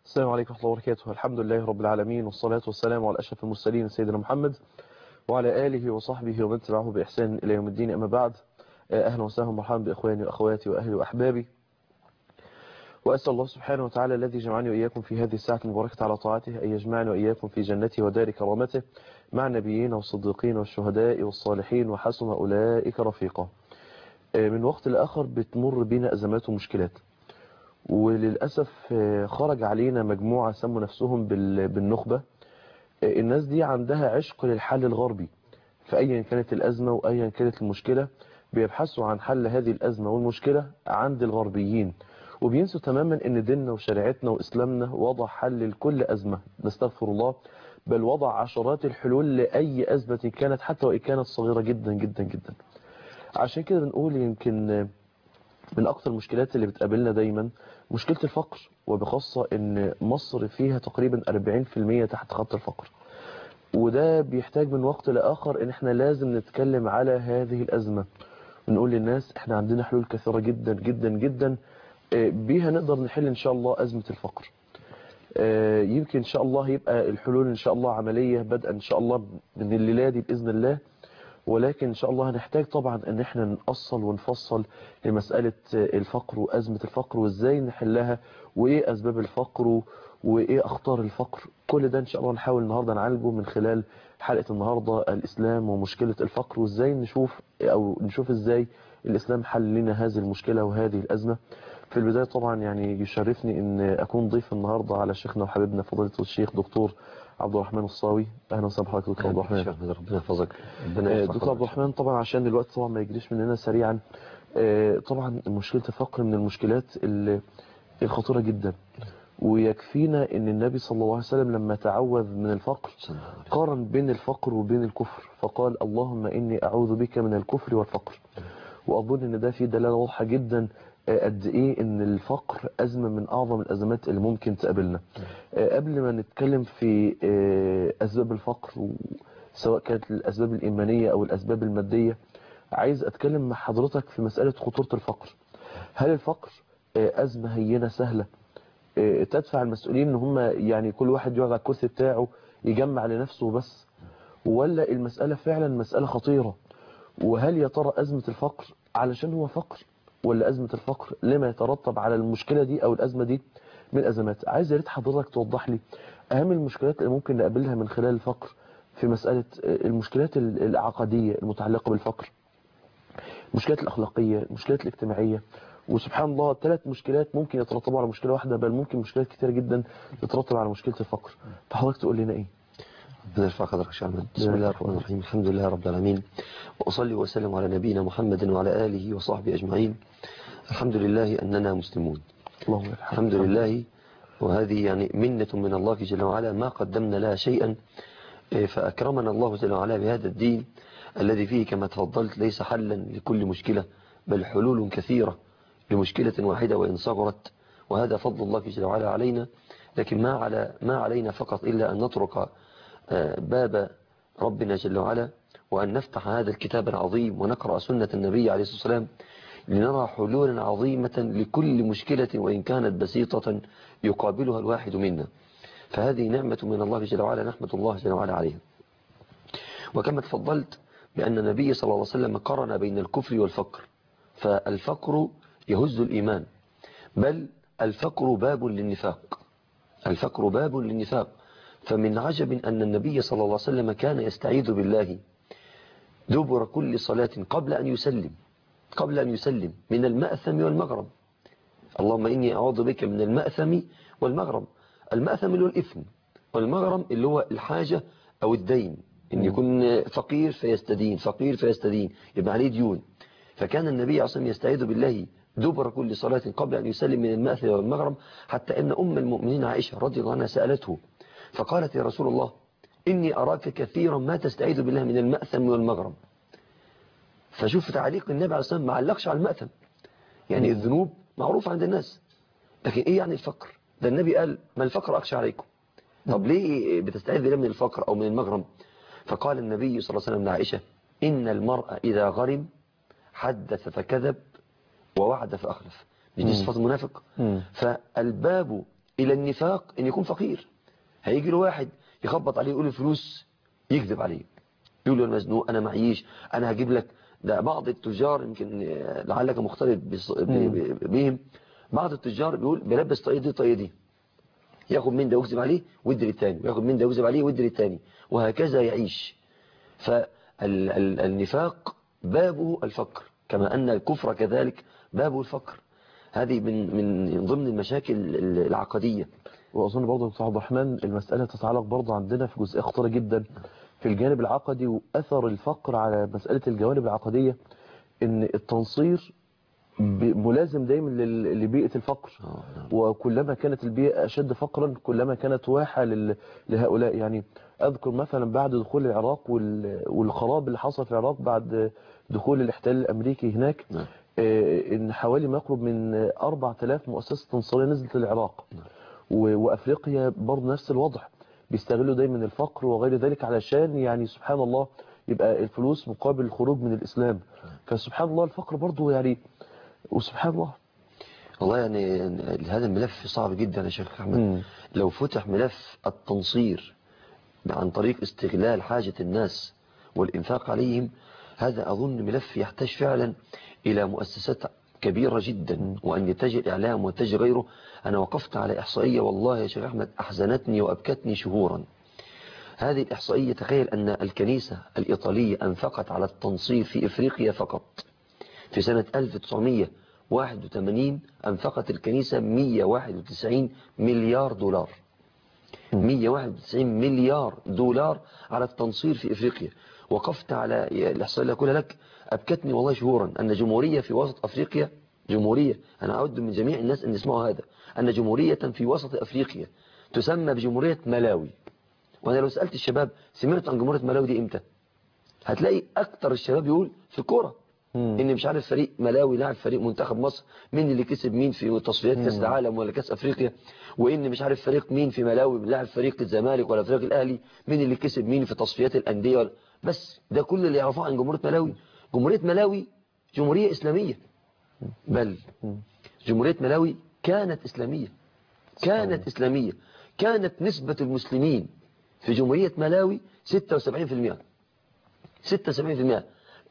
السلام عليكم ورحمة الله وبركاته الحمد لله رب العالمين والصلاة والسلام على أشرف المرسلين سيدنا محمد وعلى آله وصحبه ومن تبعه بإحسان إلى يوم الدين أما بعد أهلا وسهلا ومرحبا بإخواني وأخواتي وأهلي وأحبابي وأسأل الله سبحانه وتعالى الذي جمعني وإياكم في هذه الساعة المباركة على طاعته أن يجمعني وإياكم في جنته ودار كرامته مع النبيين والصديقين والشهداء والصالحين وحسن أولئك رفيقا من وقت لآخر بتمر بنا أزمات ومشكلات وللأسف خرج علينا مجموعة سموا نفسهم بالنخبة الناس دي عندها عشق للحل الغربي فأيا كانت الأزمة وأيا كانت المشكلة بيبحثوا عن حل هذه الأزمة والمشكلة عند الغربيين وبينسوا تماما ان ديننا وشريعتنا وإسلامنا وضع حل لكل أزمة نستغفر الله بل وضع عشرات الحلول لأي أزمة كانت حتى وإن كانت صغيرة جدا جدا جدا عشان كده بنقول يمكن من أكثر المشكلات اللي بتقابلنا دايما مشكلة الفقر وبخاصة ان مصر فيها تقريبا 40% تحت خط الفقر وده بيحتاج من وقت لآخر ان احنا لازم نتكلم على هذه الأزمة ونقول للناس احنا عندنا حلول كثيرة جدا جدا جدا بيها نقدر نحل ان شاء الله أزمة الفقر يمكن ان شاء الله يبقى الحلول ان شاء الله عملية بدءا ان شاء الله من الليلة دي بإذن الله ولكن ان شاء الله هنحتاج طبعا ان احنا نأصل ونفصل لمسألة الفقر وأزمة الفقر وازاي نحلها وايه اسباب الفقر وايه اخطار الفقر كل ده ان شاء الله نحاول النهاردة نعالجه من خلال حلقة النهاردة الاسلام ومشكلة الفقر وازاي نشوف او نشوف ازاي الاسلام حل لنا هذه المشكلة وهذه الازمة في البداية طبعا يعني يشرفني ان اكون ضيف النهاردة على شيخنا وحبيبنا فضيلة الشيخ دكتور عبد الرحمن الصاوي اهلا وسهلا بحضرتك دكتور عبد الرحمن ربنا يحفظك دكتور عبد الرحمن طبعا عشان الوقت طبعا ما يجريش مننا سريعا طبعا مشكلة الفقر من المشكلات الخطيرة جدا ويكفينا ان النبي صلى الله عليه وسلم لما تعوذ من الفقر قارن بين الفقر وبين الكفر فقال اللهم اني اعوذ بك من الكفر والفقر واظن ان ده فيه دلالة واضحة جدا قد ايه ان الفقر ازمة من اعظم الازمات اللي ممكن تقابلنا قبل ما نتكلم في اسباب الفقر سواء كانت الاسباب الايمانية او الاسباب المادية عايز اتكلم مع حضرتك في مسألة خطورة الفقر هل الفقر ازمة هينة سهلة تدفع المسؤولين ان هم يعني كل واحد يقعد على الكرسي بتاعه يجمع لنفسه بس ولا المسألة فعلا مسألة خطيرة وهل يا ترى ازمة الفقر علشان هو فقر ولا أزمة الفقر لما يترتب على المشكلة دي أو الأزمة دي من الأزمات عايز يا ريت حضرتك توضح لي أهم المشكلات اللي ممكن نقابلها من خلال الفقر في مسألة المشكلات العقدية المتعلقة بالفقر المشكلات الأخلاقية المشكلات الاجتماعية وسبحان الله ثلاث مشكلات ممكن يترتبوا على مشكلة واحدة بل ممكن مشكلات كتير جدا تترتب على مشكلة الفقر فحضرتك تقول لنا إيه ربنا يرفع قدرك يا شيخ بسم الله الرحمن الرحيم الحمد لله رب العالمين وأصلي وسلم على نبينا محمد وعلى آله وصحبه أجمعين الحمد لله أننا مسلمون اللهم الحمد لله وهذه يعني منة من الله جل وعلا ما قدمنا لها شيئا فأكرمنا الله جل وعلا بهذا الدين الذي فيه كما تفضلت ليس حلا لكل مشكلة بل حلول كثيرة لمشكلة واحدة وإن صغرت وهذا فضل الله جل وعلا علينا لكن ما على ما علينا فقط إلا أن نترك باب ربنا جل وعلا وأن نفتح هذا الكتاب العظيم ونقرأ سنة النبي عليه الصلاة والسلام لنرى حلولا عظيمة لكل مشكلة وإن كانت بسيطة يقابلها الواحد منا فهذه نعمة من الله جل وعلا نحمد الله جل وعلا عليها وكما تفضلت بأن النبي صلى الله عليه وسلم قرن بين الكفر والفقر فالفقر يهز الإيمان بل الفقر باب للنفاق الفقر باب للنفاق فمن عجب أن النبي صلى الله عليه وسلم كان يستعيذ بالله دبر كل صلاة قبل أن يسلم قبل أن يسلم من المأثم والمغرب اللهم إني أعوذ بك من المأثم والمغرب المأثم اللي هو الإثم والمغرب اللي هو الحاجة أو الدين إن يكون فقير فيستدين فقير فيستدين يبقى عليه ديون فكان النبي عليه الصلاة والسلام يستعيذ بالله دبر كل صلاة قبل أن يسلم من المأثم والمغرب حتى أن أم المؤمنين عائشة رضي الله عنها سألته فقالت يا رسول الله إني أراك كثيرا ما تستعيذ بالله من المأثم والمغرب فشوف تعليق النبي عليه الصلاة والسلام ما علقش على المأثم يعني الذنوب معروفة عند الناس لكن إيه يعني الفقر ده النبي قال ما الفقر أخشى عليكم طب ليه بتستعيذ بالله من الفقر أو من المغرب فقال النبي صلى الله عليه وسلم لعائشة إن المرء إذا غرم حدث فكذب ووعد فأخلف مش دي صفات المنافق فالباب إلى النفاق إن يكون فقير هيجي له واحد يخبط عليه يقول له فلوس يكذب عليه يقول له المزنوق أنا معيش أنا هجيب لك ده بعض التجار يمكن آه، لعلك مختلط بص- ب- ب- بهم بعض التجار بيقول بيلبس طاقية دي طاقية دي ياخد من ده ويكذب عليه ويدي للتاني وياخد من ده ويكذب عليه ويدي للتاني وهكذا يعيش فالنفاق بابه الفقر كما أن الكفر كذلك بابه الفقر هذه من من ضمن المشاكل العقدية واظن برضه دكتور عبد الرحمن المساله تتعلق برضه عندنا في جزئيه خطيره جدا في الجانب العقدي واثر الفقر على مساله الجوانب العقديه ان التنصير ب- ملازم دايما لل- لبيئه الفقر وكلما كانت البيئه اشد فقرا كلما كانت واحه لل- لهؤلاء يعني اذكر مثلا بعد دخول العراق وال- والخراب اللي حصل في العراق بعد دخول الاحتلال الامريكي هناك نعم. آه، ان حوالي ما يقرب من 4000 مؤسسه تنصيريه نزلت للعراق و- وافريقيا برضه نفس الوضع بيستغلوا دايما الفقر وغير ذلك علشان يعني سبحان الله يبقى الفلوس مقابل الخروج من الاسلام فسبحان الله الفقر برضه يعني وسبحان الله والله يعني هذا الملف صعب جدا يا شيخ أحمد مم. لو فتح ملف التنصير عن طريق استغلال حاجة الناس والإنفاق عليهم هذا أظن ملف يحتاج فعلا إلى مؤسسات كبيرة جدا وأن يتجه الإعلام ويتجه غيره أنا وقفت على إحصائية والله يا شيخ أحمد أحزنتني وأبكتني شهورا هذه الإحصائية تخيل أن الكنيسة الإيطالية أنفقت على التنصير في إفريقيا فقط في سنة 1981 أنفقت الكنيسة 191 مليار دولار 191 مليار دولار على التنصير في إفريقيا وقفت على الإحصائية اللي أقولها لك أبكتني والله شهورا أن جمهورية في وسط أفريقيا جمهورية أنا أود من جميع الناس أن يسمعوا هذا أن جمهورية في وسط أفريقيا تسمى بجمهورية ملاوي وأنا لو سألت الشباب سمعت عن جمهورية ملاوي دي إمتى هتلاقي أكتر الشباب يقول في الكورة ان مش عارف فريق ملاوي لاعب فريق منتخب مصر مين اللي كسب مين في تصفيات كاس العالم ولا كاس افريقيا وان مش عارف فريق مين في ملاوي لاعب فريق الزمالك ولا فريق الاهلي مين اللي كسب مين في تصفيات الانديه ولا بس ده كل اللي يعرفوه عن جمهوريه ملاوي جمهوريه ملاوي جمهوريه اسلاميه بل جمهوريه ملاوي كانت اسلاميه كانت اسلاميه كانت نسبه المسلمين في جمهوريه ملاوي 76% 76%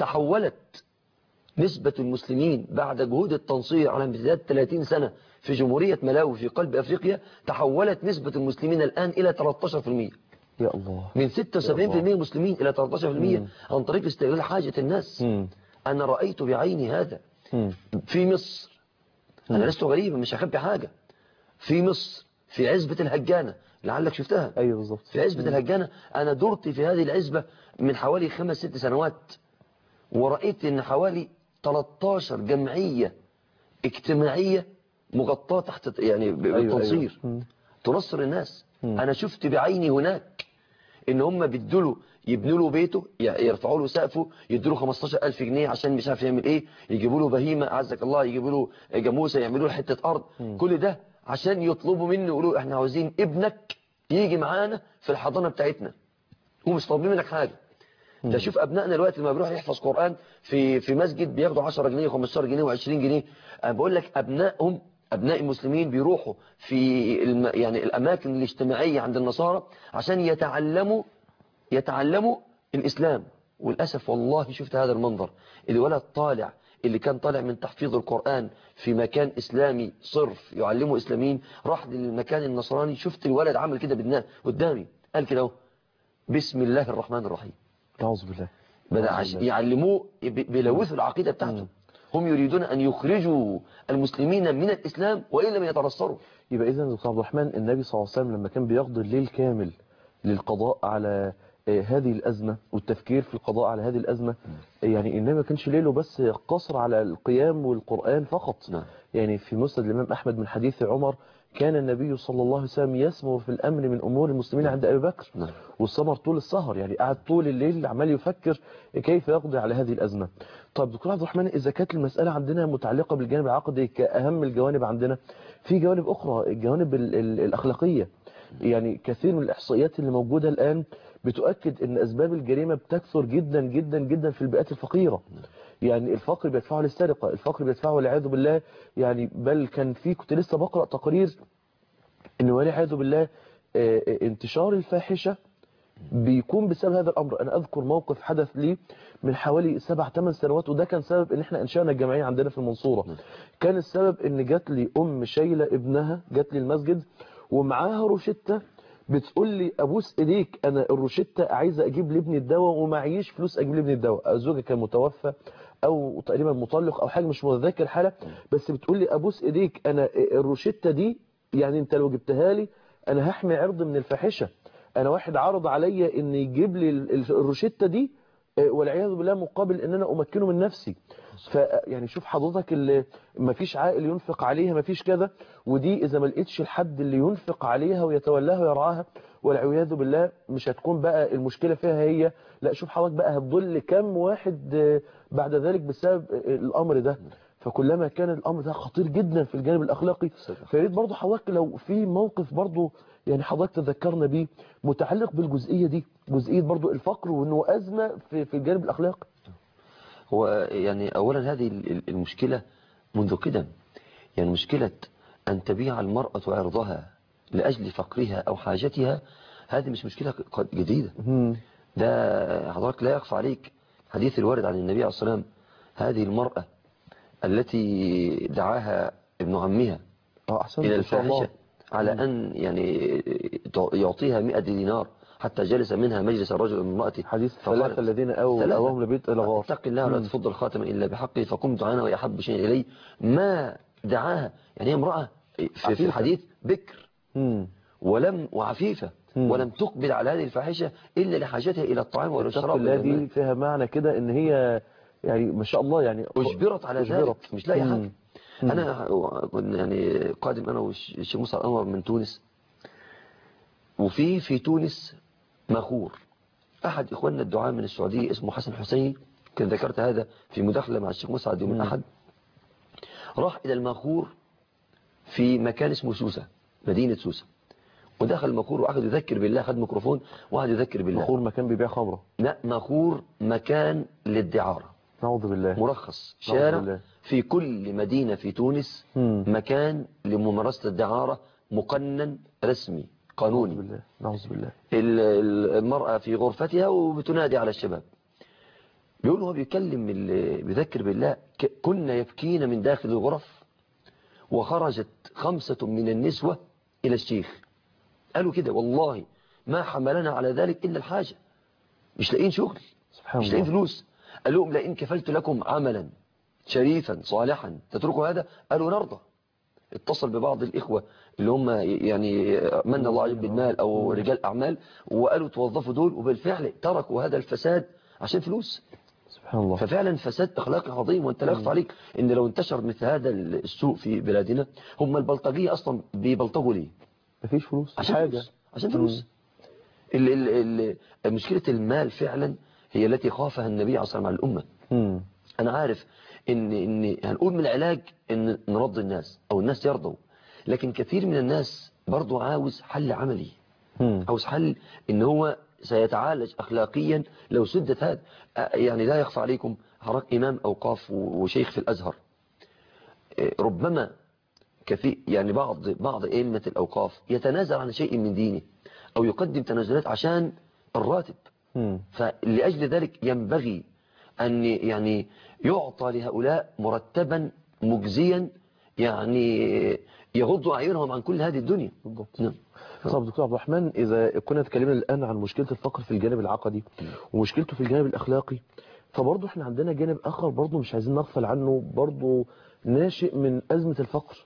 تحولت نسبة المسلمين بعد جهود التنصير على امتداد 30 سنة في جمهورية ملاوي في قلب أفريقيا تحولت نسبة المسلمين الآن إلى 13% يا الله من 76% مسلمين إلى 13% عن طريق استغلال حاجة الناس مم. أنا رأيت بعيني هذا مم. في مصر أنا لست غريبا مش هخبي حاجة في مصر في عزبة الهجانة لعلك شفتها ايوه بالظبط في عزبة الهجانة أنا درت في هذه العزبة من حوالي خمس ست سنوات ورأيت أن حوالي 13 جمعية اجتماعية مغطاة تحت يعني بالتنصير أيوة. تنصر الناس أنا شفت بعيني هناك ان هم بيدوا يبنوا له بيته ي- يرفعوا له سقفه يدوا له 15000 جنيه عشان مش عارف يعمل ايه يجيبوا له بهيمه عزك الله يجيبوا له جاموسه يعملوا له حته ارض كل ده عشان يطلبوا منه يقولوا احنا عاوزين ابنك يجي معانا في الحضانه بتاعتنا ومش طالبين منك حاجه ده شوف ابنائنا دلوقتي لما بيروح يحفظ قران في في مسجد بياخدوا 10 جنيه و15 جنيه و20 جنيه انا بقول لك ابنائهم ابناء المسلمين بيروحوا في الم يعني الاماكن الاجتماعيه عند النصارى عشان يتعلموا يتعلموا الاسلام وللاسف والله شفت هذا المنظر الولد طالع اللي كان طالع من تحفيظ القرآن في مكان إسلامي صرف يعلمه إسلاميين راح للمكان النصراني شفت الولد عمل كده بدنا قدامي قال كده اهو بسم الله الرحمن الرحيم اعوذ بالله بدأ أعوذ عش... بالله. يعلموه ب- بيلوثوا العقيدة بتاعته هم يريدون أن يخرجوا المسلمين من الإسلام وإن لم يتنصروا يبقى اذا يا دكتور عبد الرحمن النبي صلى الله عليه وسلم لما كان بيقضي الليل كامل للقضاء على آه، هذه الأزمة والتفكير في القضاء على هذه الأزمة يعني إنما ما كانش ليله بس قصر على القيام والقرآن فقط نعم. يعني في مسند الإمام أحمد من حديث عمر كان النبي صلى الله عليه وسلم يسمر في الأمر من أمور المسلمين عند أبي بكر نعم. والسمر طول السهر يعني قعد طول الليل عمال يفكر كيف يقضي على هذه الأزمة طب دكتور عبد الرحمن إذا كانت المسألة عندنا متعلقة بالجانب العقدي كأهم الجوانب عندنا في جوانب أخرى الجوانب ال- ال- الأخلاقية يعني كثير من الإحصائيات اللي موجودة الآن بتؤكد أن أسباب الجريمة بتكثر جدا جدا جدا في البيئات الفقيرة يعني الفقر بيدفعه للسرقة الفقر بيدفعه والعياذ بالله يعني بل كان في كنت لسه بقرأ تقرير ان والعياذ بالله آه، آه، انتشار الفاحشه بيكون بسبب هذا الامر انا اذكر موقف حدث لي من حوالي سبع ثمان سنوات وده كان سبب ان احنا انشانا الجمعيه عندنا في المنصوره كان السبب ان جات لي ام شايله ابنها جات لي المسجد ومعاها روشته بتقول لي ابوس ايديك انا الروشته عايزه اجيب لابني الدواء ومعيش فلوس اجيب لابني الدواء زوجها كان متوفى او تقريبا مطلق او حاجه مش متذكر الحاله بس بتقول لي ابوس ايديك انا الروشته دي يعني انت لو جبتها لي انا هحمي عرض من الفاحشه انا واحد عرض عليا ان يجيب لي ال- ال- الروشته دي آه، والعياذ بالله مقابل ان انا امكنه من نفسي ف يعني شوف حضرتك اللي ما فيش عائل ينفق عليها ما فيش كذا ودي اذا ما لقيتش الحد اللي ينفق عليها ويتولاها ويرعاها والعياذ بالله مش هتكون بقى المشكله فيها هي لا شوف حضرتك بقى هتضل كم واحد آه، بعد ذلك بسبب آه، الامر ده فكلما كان الامر ده خطير جدا في الجانب الاخلاقي فياريت برضه حضرتك لو في موقف برضه يعني حضرتك تذكرنا بيه متعلق بالجزئيه دي جزئيه برضه الفقر وانه ازمه في في الجانب الاخلاقي هو يعني أولا هذه ال- ال- المشكلة منذ قدم يعني مشكلة أن تبيع المرأة عرضها لأجل فقرها أو حاجتها هذه مش مشكلة قد- جديدة ده حضرتك لا يخفى عليك حديث الوارد عن النبي عليه الصلاة والسلام هذه المرأة التي دعاها ابن عمها اه احسن إلى ان شاء الله الفاحشة على أن يعني يعطيها 100 دينار حتى جلس منها مجلس الرجل من امرأته حديث فقالت ثلاثه الذين اووا ثلاثة. اوهم لبيت الى غار اتق الله ولا مم. تفض الخاتم إلا بحقه فقمت أنا وأحب شيء إلي ما دعاها يعني هي امرأة في, في عفيفة. الحديث بكر مم. ولم وعفيفة مم. ولم تقبل على هذه الفاحشة إلا لحاجتها إلى الطعام اتق والشراب الله والماء. دي فيها معنى كده ان هي يعني ما شاء الله يعني أجبرت على أجبرت. ذلك مش لاقي مم. حاجة مم. أنا كنا يعني قادم أنا والشيخ موسى الأنور من تونس وفي في تونس مخور أحد إخواننا الدعاء من السعودية اسمه حسن حسين كان ذكرت هذا في مداخلة مع الشيخ مسعد يوم مم. الأحد راح إلى المخور في مكان اسمه سوسة مدينة سوسة ودخل المخور وأخذ يذكر بالله خد ميكروفون وقعد يذكر بالله مخور مكان بيبيع خمره لا مخور مكان للدعارة نعوذ بالله مرخص نعوذ شارع بالله. في كل مدينة في تونس مم. مكان لممارسة الدعارة مقنن رسمي نعوذ قانوني بالله نعوذ بالله ال- ال- المرأة في غرفتها وبتنادي على الشباب بيقول هو بيكلم ال- بيذكر بالله ك- كنا يبكين من داخل الغرف وخرجت خمسة من النسوة إلى الشيخ قالوا كده والله ما حملنا على ذلك إلا الحاجة مش لاقيين شغل سبحان مش لاقيين الله فلوس قال لهم لئن كفلت لكم عملا شريفا صالحا تتركوا هذا قالوا نرضى اتصل ببعض الإخوة اللي هم يعني من الله عليهم بالمال أو رجال أعمال وقالوا توظفوا دول وبالفعل تركوا هذا الفساد عشان فلوس سبحان الله ففعلا فساد أخلاقي عظيم وانت لا يخفى عليك ان لو انتشر مثل هذا السوء في بلادنا هم البلطجية أصلا بيبلطجوا ليه مفيش فلوس عشان حاجه فلوس عشان فلوس ال ال ال مشكلة المال فعلا هي التي خافها النبي عليه الصلاة والسلام على الأمة مم. أنا عارف إن إن هنقول من العلاج إن نرضي الناس أو الناس يرضوا لكن كثير من الناس برضو عاوز حل عملي مم. عاوز حل إن هو سيتعالج أخلاقيا لو سدت هذا أ- يعني لا يخفى عليكم حضرتك إمام أوقاف و- وشيخ في الأزهر إيه، ربما كثير يعني بعض بعض أئمة الأوقاف يتنازل عن شيء من دينه أو يقدم تنازلات عشان الراتب مم. فلأجل ذلك ينبغي أن يعني يعطى لهؤلاء مرتبا مجزيا يعني يغض أعينهم عن كل هذه الدنيا بالضبط نعم طب دكتور عبد الرحمن إذا كنا اتكلمنا الآن عن مشكلة الفقر في الجانب العقدي ومشكلته في الجانب الأخلاقي فبرضه احنا عندنا جانب آخر برضه مش عايزين نغفل عنه برضه ناشئ من أزمة الفقر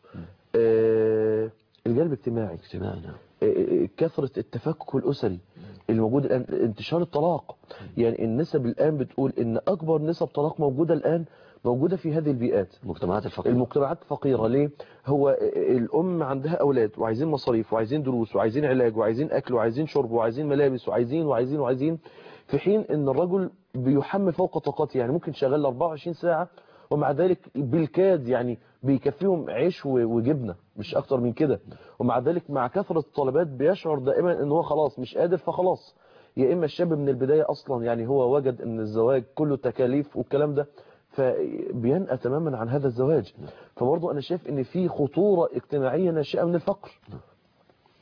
آه الجانب الاجتماعي اجتماعي نعم آه، كثرة التفكك الأسري اللي موجود الآن انتشار الطلاق يعني النسب الآن بتقول إن أكبر نسب طلاق موجودة الآن موجودة في هذه البيئات المجتمعات الفقيرة المجتمعات الفقيرة ليه هو الأم عندها أولاد وعايزين مصاريف وعايزين دروس وعايزين علاج وعايزين أكل وعايزين شرب وعايزين ملابس وعايزين وعايزين وعايزين في حين أن الرجل بيحمل فوق طاقته يعني ممكن شغال 24 ساعة ومع ذلك بالكاد يعني بيكفيهم عيش و- وجبنة مش أكتر من كده ومع ذلك مع كثرة الطلبات بيشعر دائما أن هو خلاص مش قادر فخلاص يا إما الشاب من البداية أصلا يعني هو وجد أن الزواج كله تكاليف والكلام ده فبينأى تماما عن هذا الزواج فبرضه أنا شايف أن في خطورة اجتماعية ناشئة من الفقر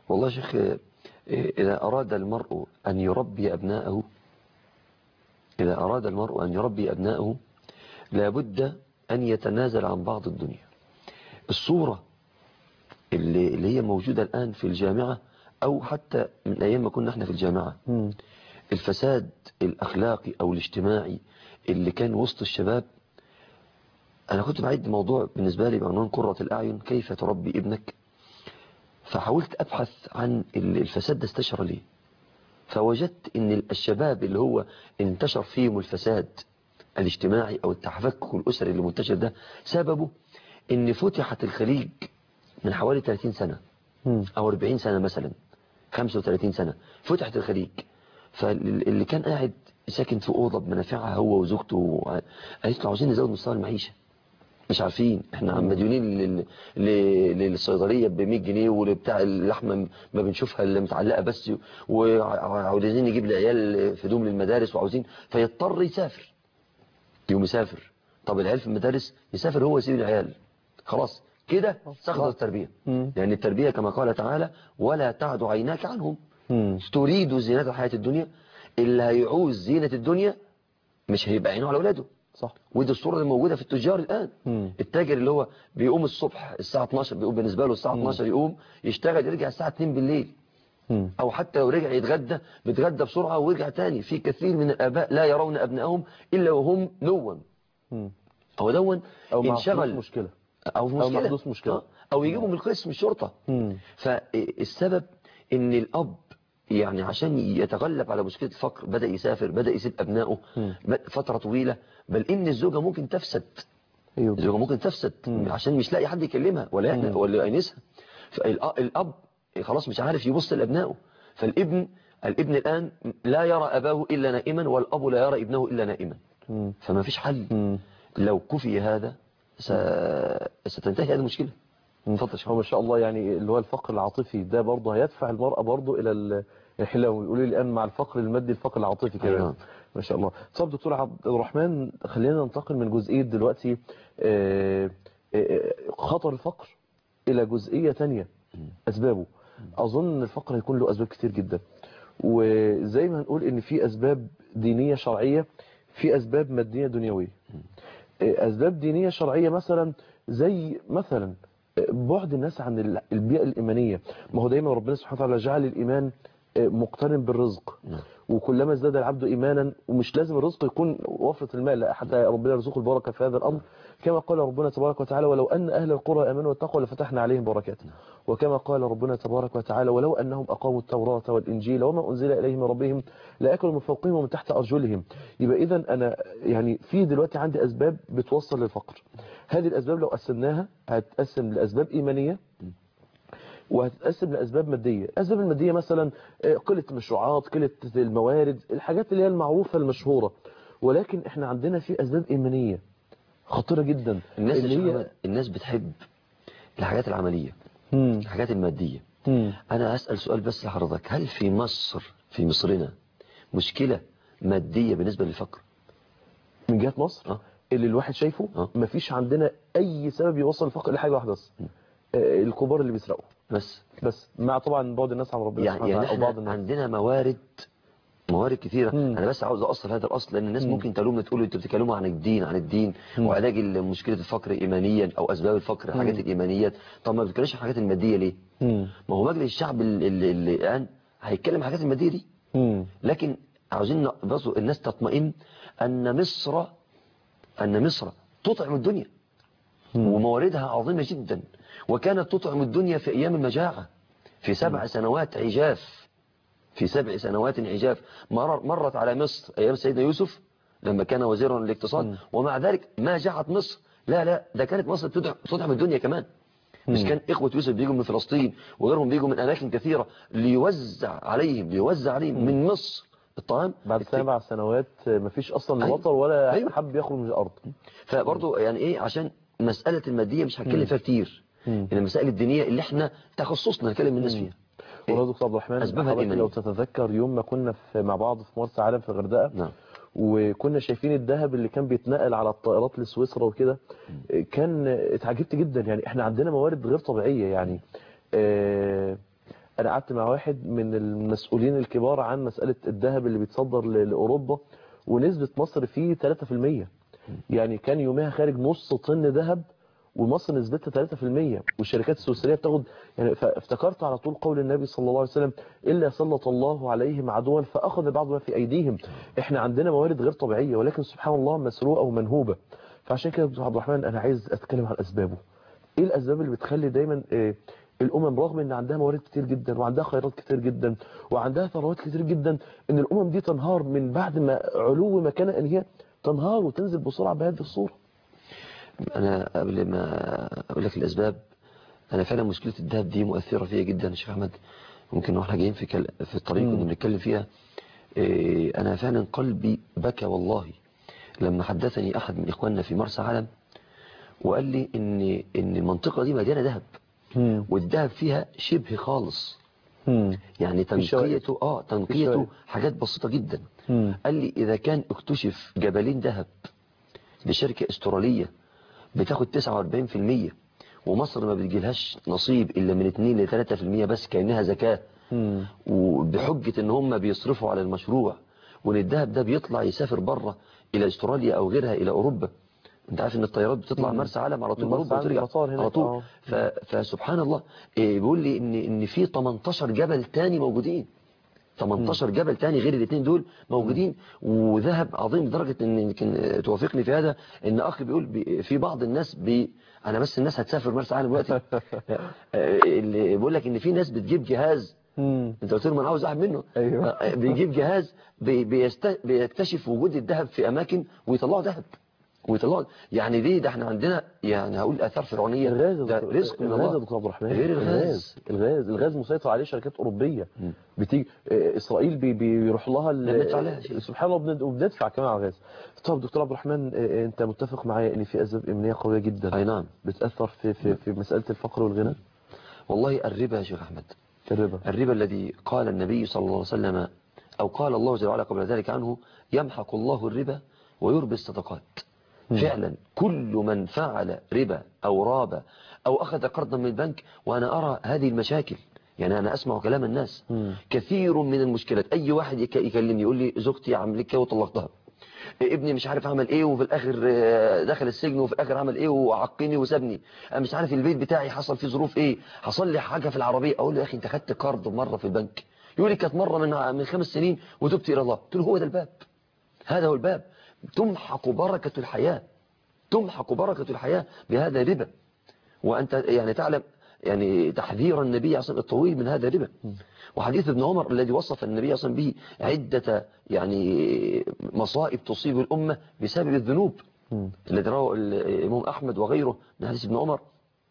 والله يا شيخ آه، إذا أراد المرء أن يربي أبناءه إذا أراد المرء أن يربي أبناءه لابد أن يتنازل عن بعض الدنيا الصورة اللي, اللي هي موجودة الآن في الجامعة أو حتى من أيام ما كنا احنا في الجامعة مم. الفساد الأخلاقي أو الاجتماعي اللي كان وسط الشباب أنا كنت بعد موضوع بالنسبة لي بعنوان قرة الأعين كيف تربي ابنك فحاولت أبحث عن ال- الفساد ده استشر ليه فوجدت ان الشباب اللي هو انتشر فيهم الفساد الاجتماعي او التفكك الاسري اللي منتشر ده سببه ان فتحت الخليج من حوالي 30 سنة مم. او 40 سنة مثلا 35 سنة فتحت الخليج فاللي كان قاعد ساكن في أوضة بمنافعها هو وزوجته قالت له عاوزين نزود مستوى المعيشة مش عارفين احنا مديونين لل- لل- للصيدلية ب 100 جنيه ولبتاع اللحمة ما بنشوفها اللي متعلقة بس وعاوزين نجيب العيال في دوم للمدارس وعاوزين فيضطر يسافر يوم يسافر طب العيال في المدارس يسافر هو يسيب العيال خلاص كده سقط التربية مم. لأن التربية كما قال تعالى ولا تعد عيناك عنهم مم. تريد زينة الحياة الدنيا اللي هيعوز زينة الدنيا مش هيبقى عينه على اولاده صح ودي الصورة اللي موجودة في التجار الآن مم. التاجر اللي هو بيقوم الصبح الساعة 12 بيقوم بالنسبة له الساعة 12 يقوم يشتغل يرجع الساعة 2 بالليل مم. أو حتى لو رجع يتغدى بيتغدى بسرعة ويرجع تاني في كثير من الآباء لا يرون أبنائهم إلا وهم نوم مم. أو دون أو مع حدوث انشغل مشكلة أو في أو مشكلة محدوث مشكلة. آه. أو يجيبوا من القسم الشرطة مم. فالسبب ان الاب يعني عشان يتغلب على مشكلة الفقر بدأ يسافر بدأ يسيب أبنائه مم. فترة طويلة بل إن الزوجة ممكن تفسد أيوه الزوجة ممكن تفسد مم. عشان مش لاقي حد يكلمها ولا مم. يحن- ولا يأنسها فالأب خلاص مش عارف يبص لأبنائه فالابن الابن الآن لا يرى أباه إلا نائما والأب لا يرى ابنه إلا نائما مم. فما فيش حل مم. لو كفي هذا س... ستنتهي هذه المشكلة اتفضل يا شيخ. هو ما شاء الله يعني اللي هو الفقر العاطفي ده برضه هيدفع المرأة برضه إلى ال- الحلو يقولوا لي الآن مع الفقر المادي الفقر العاطفي أي كمان نعم. ما شاء الله طب دكتور عبد الرحمن خلينا ننتقل من جزئية دلوقتي آه، آه، خطر الفقر إلى جزئية تانية أسبابه أظن أن الفقر هيكون له أسباب كتير جدا وزي ما هنقول إن في أسباب دينية شرعية في أسباب مادية دنيوية أسباب دينية شرعية مثلا زي مثلا بعد الناس عن ال- البيئة الإيمانية ما هو دايما ربنا سبحانه وتعالى جعل الإيمان مقترن بالرزق نعم. وكلما ازداد العبد إيمانا ومش لازم الرزق يكون وفرة المال لا حتى ربنا يرزقه البركة في هذا الأمر كما قال ربنا تبارك وتعالى ولو أن أهل القرى آمنوا واتقوا لفتحنا عليهم بركات وكما قال ربنا تبارك وتعالى ولو أنهم أقاموا التوراة والإنجيل وما أنزل إليهم من ربهم لأكلوا من فوقهم ومن تحت أرجلهم يبقى إذا أنا يعني في دلوقتي عندي أسباب بتوصل للفقر هذه الأسباب لو قسمناها هتقسم لأسباب إيمانية وهتتقسم لأسباب مادية الأسباب المادية مثلا آه، قلة المشروعات قلة الموارد الحاجات اللي هي المعروفة المشهورة ولكن احنا عندنا في أسباب إيمانية خطيرة جدا الناس اللي اللي هي الناس بتحب الحاجات العملية مم. الحاجات المادية مم. أنا أسأل سؤال بس لحضرتك هل في مصر في مصرنا مشكلة مادية بالنسبة للفقر من جهة مصر آه. اللي الواحد شايفه آه. مفيش عندنا أي سبب يوصل الفقر لحاجة واحدة بس آه، الكبار اللي بيسرقوا بس بس مع طبعا بعض الناس عن ربنا يعني, سبحانه يعني وتعالى أو بعض احنا الناس عندنا موارد موارد كثيرة مم. أنا بس عاوز أصل هذا الأصل لأن الناس مم. ممكن تلومنا تقولوا أنتوا بتتكلموا عن الدين عن الدين مم. وعلاج مشكلة الفقر إيمانيا أو أسباب الفقر الحاجات مم. الإيمانيات طب ما بتتكلمش عن الحاجات المادية ليه؟ مم. ما هو مجلس الشعب اللي, اللي اللي الآن هيتكلم عن الحاجات المادية دي مم. لكن عاوزين برضه الناس تطمئن أن مصر أن مصر تطعم الدنيا مم. ومواردها عظيمة جدا وكانت تطعم الدنيا في أيام المجاعة في سبع سنوات عجاف في سبع سنوات عجاف مر مرت على مصر أيام سيدنا يوسف لما كان وزيرا للاقتصاد مم. ومع ذلك ما جاعت مصر لا لا ده كانت مصر تدعم, تدعم الدنيا كمان مش مم. كان إخوة يوسف بيجوا من فلسطين وغيرهم بيجوا من أماكن كثيرة ليوزع عليهم ليوزع عليهم من مصر الطعام بعد سبع سنوات مفيش أصلا أيوة. مطر ولا أيوة. حب يخرج من الأرض فبرضه يعني إيه عشان مسألة المادية مش هتكلم مم. فيها كتير مم. إن المسائل الدينية اللي احنا تخصصنا نتكلم الناس مم. فيها والله دكتور عبد الرحمن أسبابها حضرتك الإيمانية. لو تتذكر يوم ما كنا في مع بعض في مرسى علم في الغردقة نعم وكنا شايفين الذهب اللي كان بيتنقل على الطائرات لسويسرا وكده كان اتعجبت جدا يعني احنا عندنا موارد غير طبيعية يعني آه، انا قعدت مع واحد من المسؤولين الكبار عن مساله الذهب اللي بيتصدر ل- لاوروبا ونسبه مصر فيه 3% يعني كان يومها خارج نص طن ذهب ومصر نسبتها 3% والشركات السويسريه بتاخد يعني فافتكرت على طول قول النبي صلى الله عليه وسلم الا سلط الله عليهم عدوا فاخذ بعض ما في ايديهم احنا عندنا موارد غير طبيعيه ولكن سبحان الله مسروقه ومنهوبه فعشان كده يا دكتور عبد الرحمن انا عايز اتكلم عن اسبابه ايه الاسباب اللي بتخلي دايما آه، الامم رغم ان عندها موارد كتير جدا وعندها خيرات كتير جدا وعندها ثروات كتير جدا ان الامم دي تنهار من بعد ما علو مكانها ان هي تنهار وتنزل بسرعه بهذه الصوره أنا قبل ما أقول لك الأسباب أنا فعلا مشكلة الذهب دي مؤثرة فيا جدا يا شيخ أحمد ممكن واحنا جايين في كل... في الطريق مم. كنا بنتكلم فيها إيه، أنا فعلا قلبي بكى والله لما حدثني أحد من إخواننا في مرسى علم وقال لي إن إن المنطقة دي مليانة ذهب والذهب فيها شبه خالص يعني في شوائب. تنقيته اه تنقيته شوائب. حاجات بسيطة جدا مم. قال لي إذا كان اكتشف جبلين ذهب بشركة استرالية بتاخد 49% ومصر ما بتجيلهاش نصيب إلا من 2 ل 3% بس كأنها زكاة مم. وبحجة ان هم بيصرفوا على المشروع وان الذهب ده بيطلع يسافر بره الى استراليا او غيرها الى اوروبا انت عارف ان الطيارات بتطلع مم. مرسى علم على طول مرسى اوروبا علم وترجع مطار هناك، على طول آه. ف... فسبحان الله إيه بيقول لي ان ان في 18 جبل تاني موجودين 18 جبل تاني غير الاثنين دول موجودين وذهب عظيم لدرجه ان يمكن توافقني في هذا ان اخي بيقول بي في بعض الناس بي انا بس الناس هتسافر مرسى علم دلوقتي آه، اللي بيقول لك ان في ناس بتجيب جهاز مم. انت قلت له ما انا عاوز احد منه أيوة. آه، بيجيب جهاز بي- بيست... بيكتشف وجود الذهب في اماكن ويطلعوا ذهب ويطلعوا يعني دي ده احنا عندنا يعني هقول اثار فرعونيه الغاز يا ده دكتور- رزق من الغاز يا الله دكتور عبد الرحمن غير الغاز. الغاز الغاز مسيطر عليه شركات اوروبيه مم. بتيجي آه، اسرائيل بي بيروح لها ال- بندفع عليها شيء. سبحان الله وبند- وبندفع كمان على الغاز طب دكتور عبد الرحمن آه، انت متفق معايا ان في اسباب امنيه قويه جدا اي نعم بتاثر في في في مساله الفقر والغنى والله الربا يا شيخ احمد الربا الربا الذي قال النبي صلى الله عليه وسلم او قال الله جل وعلا قبل ذلك عنه يمحق الله الربا ويربي الصدقات مم. فعلا كل من فعل ربا أو راب أو أخذ قرضا من البنك وأنا أرى هذه المشاكل يعني أنا أسمع كلام الناس مم. كثير من المشكلات أي واحد يك- يكلمني يقول لي زوجتي عملت كده وطلقتها ابني مش عارف عمل ايه وفي الاخر آه، دخل السجن وفي الاخر عمل ايه وعقني وسابني انا مش عارف البيت بتاعي حصل فيه ظروف ايه حصل لي حاجه في العربيه اقول له يا اخي انت خدت قرض مره في البنك يقول لي كانت مره من من خمس سنين وتبت الى الله قلت له هو ده الباب هذا هو الباب تمحق بركه الحياه تمحق بركه الحياه بهذا الربا وأنت يعني تعلم يعني تحذير النبي عصام الطويل من هذا الربا وحديث ابن عمر الذي وصف النبي عصام به عدة يعني مصائب تصيب الأمة بسبب الذنوب مم. الذي رواه الإمام أحمد وغيره من حديث ابن عمر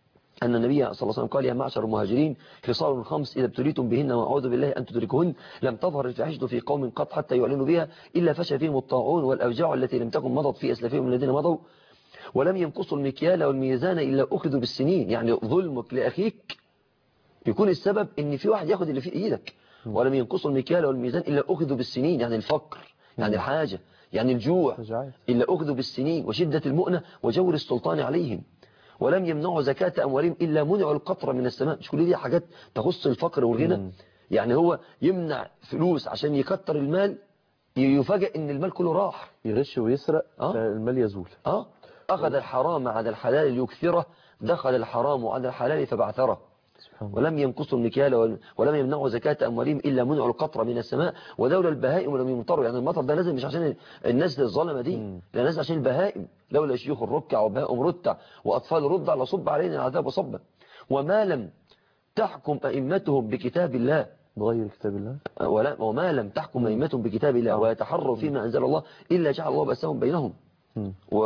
أن النبي صلى الله عليه وسلم قال يا معشر المهاجرين خصال خمس إذا ابتليتم بهن وأعوذ بالله أن تدركهن لم تظهر الفاحشة في قوم قط حتى يعلنوا بها إلا فشى فيهم الطاعون والأوجاع التي لم تكن مضت في أسلافهم الذين مضوا ولم ينقصوا المكيال والميزان إلا أخذوا بالسنين يعني ظلمك لأخيك يكون السبب ان في واحد ياخد اللي في ايدك ولم ينقصوا المكيال والميزان الا اخذوا بالسنين يعني الفقر يعني الحاجة يعني الجوع شجاعات. الا اخذوا بالسنين وشدة المؤنة وجور السلطان عليهم ولم يمنعوا زكاة اموالهم الا منعوا القطرة من السماء مش كل دي حاجات تخص الفقر والغنى مم. يعني هو يمنع فلوس عشان يكتر المال يفاجئ ان المال كله راح يغش ويسرق آه. فالمال يزول اه اخذ الحرام على الحلال ليكثره دخل الحرام على الحلال فبعثره سبحان الله ولم ينقصوا المكيال وال- ولم يمنعوا زكاة أموالهم إلا منعوا القطرة من السماء ودولة البهائم لم يمطروا يعني المطر ده نازل مش عشان الناس الظلمة دي مم. ده نازل عشان البهائم لولا شيوخ الركع وبهائم رتع وأطفال رضع لصب علينا العذاب صبا وما لم تحكم أئمتهم بكتاب الله بغير كتاب الله ولا وما لم تحكم أئمتهم بكتاب الله ويتحروا فيما أنزل الله إلا جعل الله بأسهم بينهم مم. و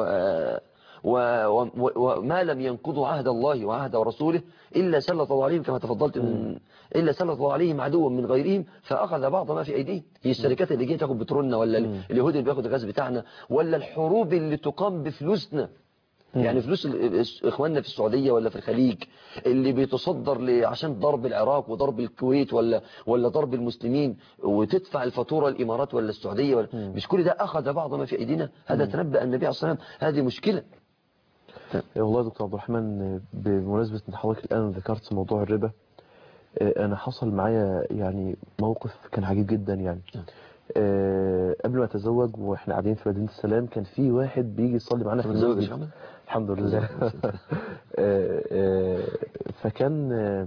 و و وما لم ينقضوا عهد الله وعهد رسوله إلا سلط الله عليهم كما تفضلت من إلا سلط الله عليهم عدوا من غيرهم فأخذ بعض ما في أيديهم هي الشركات اللي جايه تاخد بترولنا ولا ال- اليهود اللي بياخد الغاز بتاعنا ولا الحروب اللي تقام بفلوسنا يعني فلوس ال- اخواننا في السعودية ولا في الخليج اللي بيتصدر ل- عشان ضرب العراق وضرب الكويت ولا ولا ضرب المسلمين وتدفع الفاتورة الامارات ولا السعودية ولا مش كل ده اخذ بعض ما في ايدينا هذا تنبأ النبي عليه الصلاة والسلام هذه مشكلة يا والله يا دكتور عبد الرحمن بمناسبة ان حضرتك الآن ذكرت موضوع الربا آه، انا حصل معايا يعني موقف كان عجيب جدا يعني نعم. آه، قبل ما اتزوج واحنا قاعدين في مدينه السلام كان في واحد بيجي يصلي معانا في متزوج يا المسجد شيخ أحمد؟ الحمد لله آه، آه، فكان آه،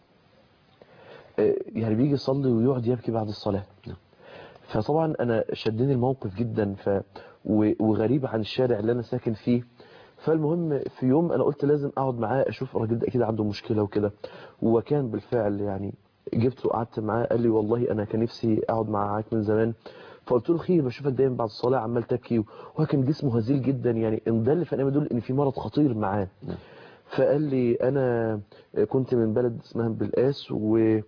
آه، يعني بيجي يصلي ويقعد يبكي بعد الصلاة نعم. فطبعا انا شدني الموقف جدا ف و- وغريب عن الشارع اللي انا ساكن فيه فالمهم في يوم انا قلت لازم اقعد معاه اشوف الراجل ده اكيد عنده مشكله وكده وكان بالفعل يعني جبته وقعدت معاه قال لي والله انا كان نفسي اقعد معاك من زمان فقلت له خير بشوفك دايما بعد الصلاه عمال تبكي وهو كان جسمه هزيل جدا يعني ان ده اللي في يدل ان في مرض خطير معاه نعم. فقال لي انا كنت من بلد اسمها بالقاس و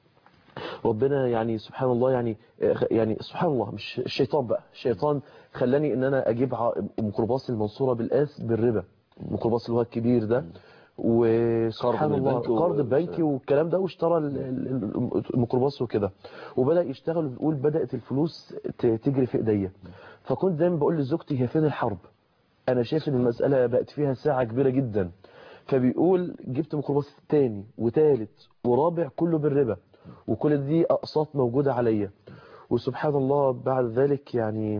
ربنا يعني سبحان الله يعني يعني سبحان الله مش الشيطان بقى الشيطان خلاني ان انا اجيب ع- ميكروباص المنصوره بالقاس بالربا الميكروباص اللي هو الكبير ده وسبحان من الله البنك و- قرض البنكي والكلام ده واشترى ال- ال- الميكروباص وكده وبدا يشتغل وبيقول بدات الفلوس ت- تجري في ايديا فكنت دايما بقول لزوجتي هي فين الحرب انا شايف ان المساله بقت فيها ساعه كبيره جدا فبيقول جبت ميكروباص تاني وتالت ورابع كله بالربا وكل دي اقساط موجوده عليا وسبحان الله بعد ذلك يعني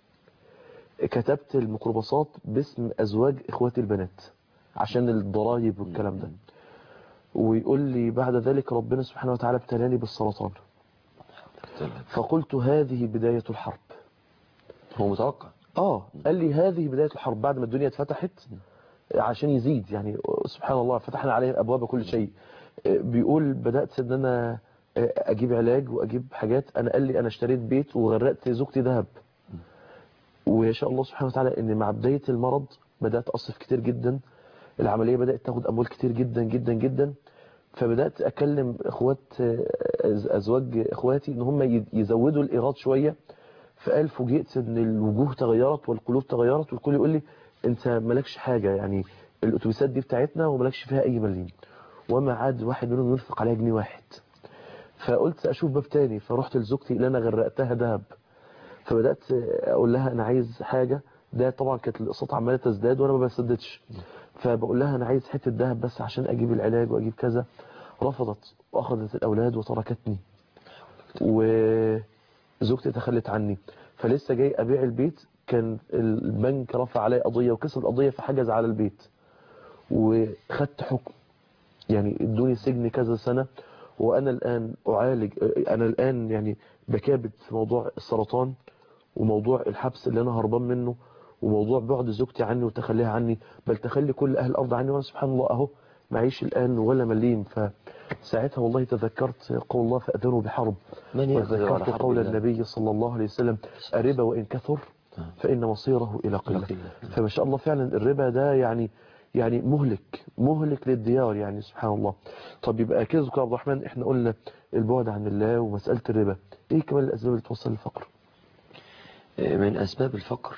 كتبت الميكروباصات باسم ازواج اخواتي البنات عشان الضرايب والكلام ده ويقول لي بعد ذلك ربنا سبحانه وتعالى ابتلاني بالسرطان فقلت هذه بداية الحرب هو متوقع اه قال لي هذه بداية الحرب بعد ما الدنيا اتفتحت عشان يزيد يعني سبحان الله فتحنا عليه ابواب كل شيء بيقول بدأت ان انا اجيب علاج واجيب حاجات انا قال لي انا اشتريت بيت وغرقت زوجتي ذهب ويا شاء الله سبحانه وتعالى ان مع بداية المرض بدأت اصرف كتير جدا العملية بدأت تاخد اموال كتير جدا جدا جدا فبدأت اكلم اخوات ازواج اخواتي ان هم يزودوا الايراد شوية فقال فوجئت ان الوجوه تغيرت والقلوب تغيرت والكل يقول لي انت مالكش حاجة يعني الاتوبيسات دي بتاعتنا ومالكش فيها اي مليم وما عاد واحد منهم ينفق عليها جنيه واحد فقلت اشوف باب تاني فرحت لزوجتي اللي انا غرقتها ذهب فبدات اقول لها انا عايز حاجه ده طبعا كانت الاقساط عماله تزداد وانا ما بسددش فبقول لها انا عايز حته ذهب بس عشان اجيب العلاج واجيب كذا رفضت واخذت الاولاد وتركتني وزوجتي تخلت عني فلسه جاي ابيع البيت كان البنك رفع علي قضيه وكسب القضيه فحجز على البيت وخدت حكم يعني ادوني سجن كذا سنة وانا الان اعالج انا الان يعني بكابد في موضوع السرطان وموضوع الحبس اللي انا هربان منه وموضوع بعد زوجتي عني وتخليها عني بل تخلي كل اهل الارض عني وانا سبحان الله اهو معيش الان ولا مليم فساعتها والله تذكرت قول الله فاذنوا بحرب من يقدر على وتذكرت حرب قول الله؟ النبي صلى الله عليه وسلم الربا وان كثر فان مصيره الى قله قلة. فما شاء الله فعلا الربا ده يعني يعني مهلك مهلك للديار يعني سبحان الله طب يبقى كده دكتور عبد الرحمن احنا قلنا البعد عن الله ومسألة الربا ايه كمان الاسباب اللي توصل للفقر من أسباب الفقر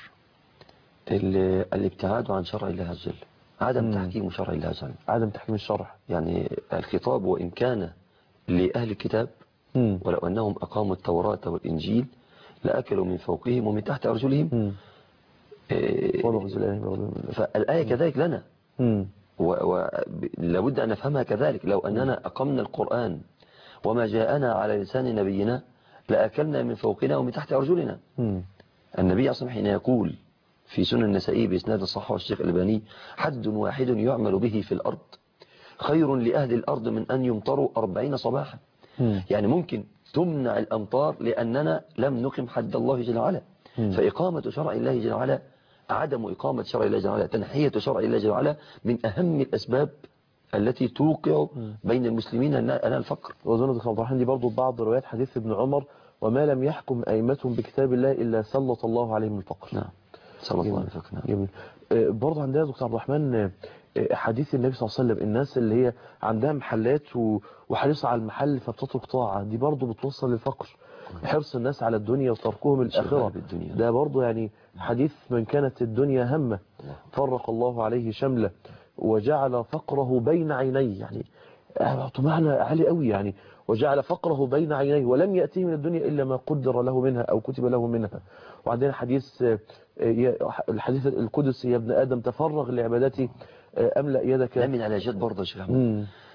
ال- الابتعاد عن شرع الله عز وجل عدم مم. تحكيم شرع الله عز وجل عدم تحكيم الشرع يعني الخطاب وإن كان لأهل الكتاب مم. ولو أنهم أقاموا التوراة والإنجيل لأكلوا من فوقهم ومن تحت أرجلهم مم. إيه، وما أنزل إليهم من ربهم. فالآية كذلك لنا مم. ولابد أن نفهمها كذلك لو أننا أقمنا القرآن وما جاءنا على لسان نبينا لأكلنا من فوقنا ومن تحت أرجلنا مم. النبي أصلا حين يقول في سنن النسائي بإسناد الصحة والشيخ الألباني حد واحد يعمل به في الأرض خير لأهل الأرض من أن يمطروا أربعين صباحا مم. يعني ممكن تمنع الأمطار لأننا لم نقم حد الله جل وعلا مم. فإقامة شرع الله جل وعلا عدم إقامة شرع الله جل وعلا تنحية شرع الله جل وعلا من أهم الأسباب التي توقع بين المسلمين أنها الفقر وأظن دكتور عبد الرحمن دي برضو بعض روايات حديث ابن عمر وما لم يحكم أئمتهم بكتاب الله إلا سلط الله عليهم الفقر نعم صلى الله عليه جميل. وسلم جميل آه، برضه عندنا دكتور عبد الرحمن آه، آه، حديث النبي صلى الله عليه وسلم الناس اللي هي عندها محلات و- وحريصة على المحل فبتترك طاعة دي برضه بتوصل للفقر حرص الناس على الدنيا وتركهم الآخرة شغال بالدنيا. ده برضه يعني حديث من كانت الدنيا همه فرق الله عليه شمله وجعل فقره بين عينيه يعني أعطوا معنى عالي قوي يعني وجعل فقره بين عينيه ولم يأتيه من الدنيا إلا ما قدر له منها أو كتب له منها وعندنا حديث آه، آه، الحديث القدسي يا ابن آدم تفرغ لعبادتي آه، أملأ ده يدك من علاجات برضه يا شيخ أحمد. مم.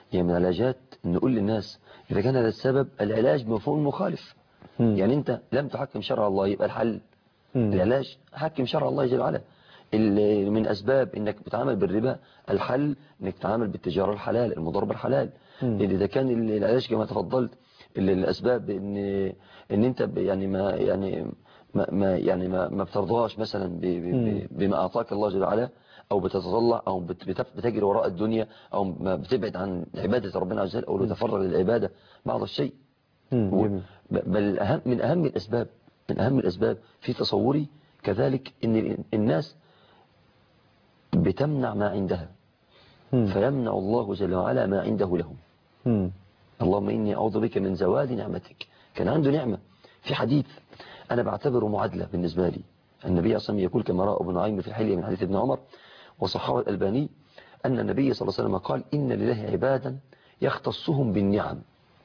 يعني من العلاجات نقول للناس إذا كان هذا السبب العلاج بمفهوم مخالف مم. يعني أنت لم تحكم شرع الله يبقى الحل مم. العلاج حكم شرع الله جل وعلا ال- من أسباب أنك بتعامل بالربا الحل أنك تتعامل بالتجارة الحلال المضاربة الحلال مم. إذا كان ال- العلاج كما تفضلت ال- الأسباب أن أن أنت ب- يعني ما يعني ما ما يعني ما, ما بترضاش مثلا ب- ب- مم. ب- بما أعطاك الله جل وعلا أو بتتطلع أو بت- بتف- بتجري وراء الدنيا أو ما بتبعد عن عبادة ربنا عز وجل أو تفرغ للعبادة بعض الشيء مم. و- جميل. ب- بل أهم من أهم الأسباب من أهم الأسباب في تصوري كذلك أن ال- الناس بتمنع ما عندها مم. فيمنع الله جل وعلا ما عنده لهم مم. اللهم إني أعوذ بك من زوال نعمتك كان عنده نعمة في حديث أنا بعتبره معادلة بالنسبة لي النبي صلى الله عليه وسلم يقول كما رأى ابن نعيم في الحلية من حديث ابن عمر وصحابة الألباني أن النبي صلى الله عليه وسلم قال إن لله عبادا يختصهم بالنعم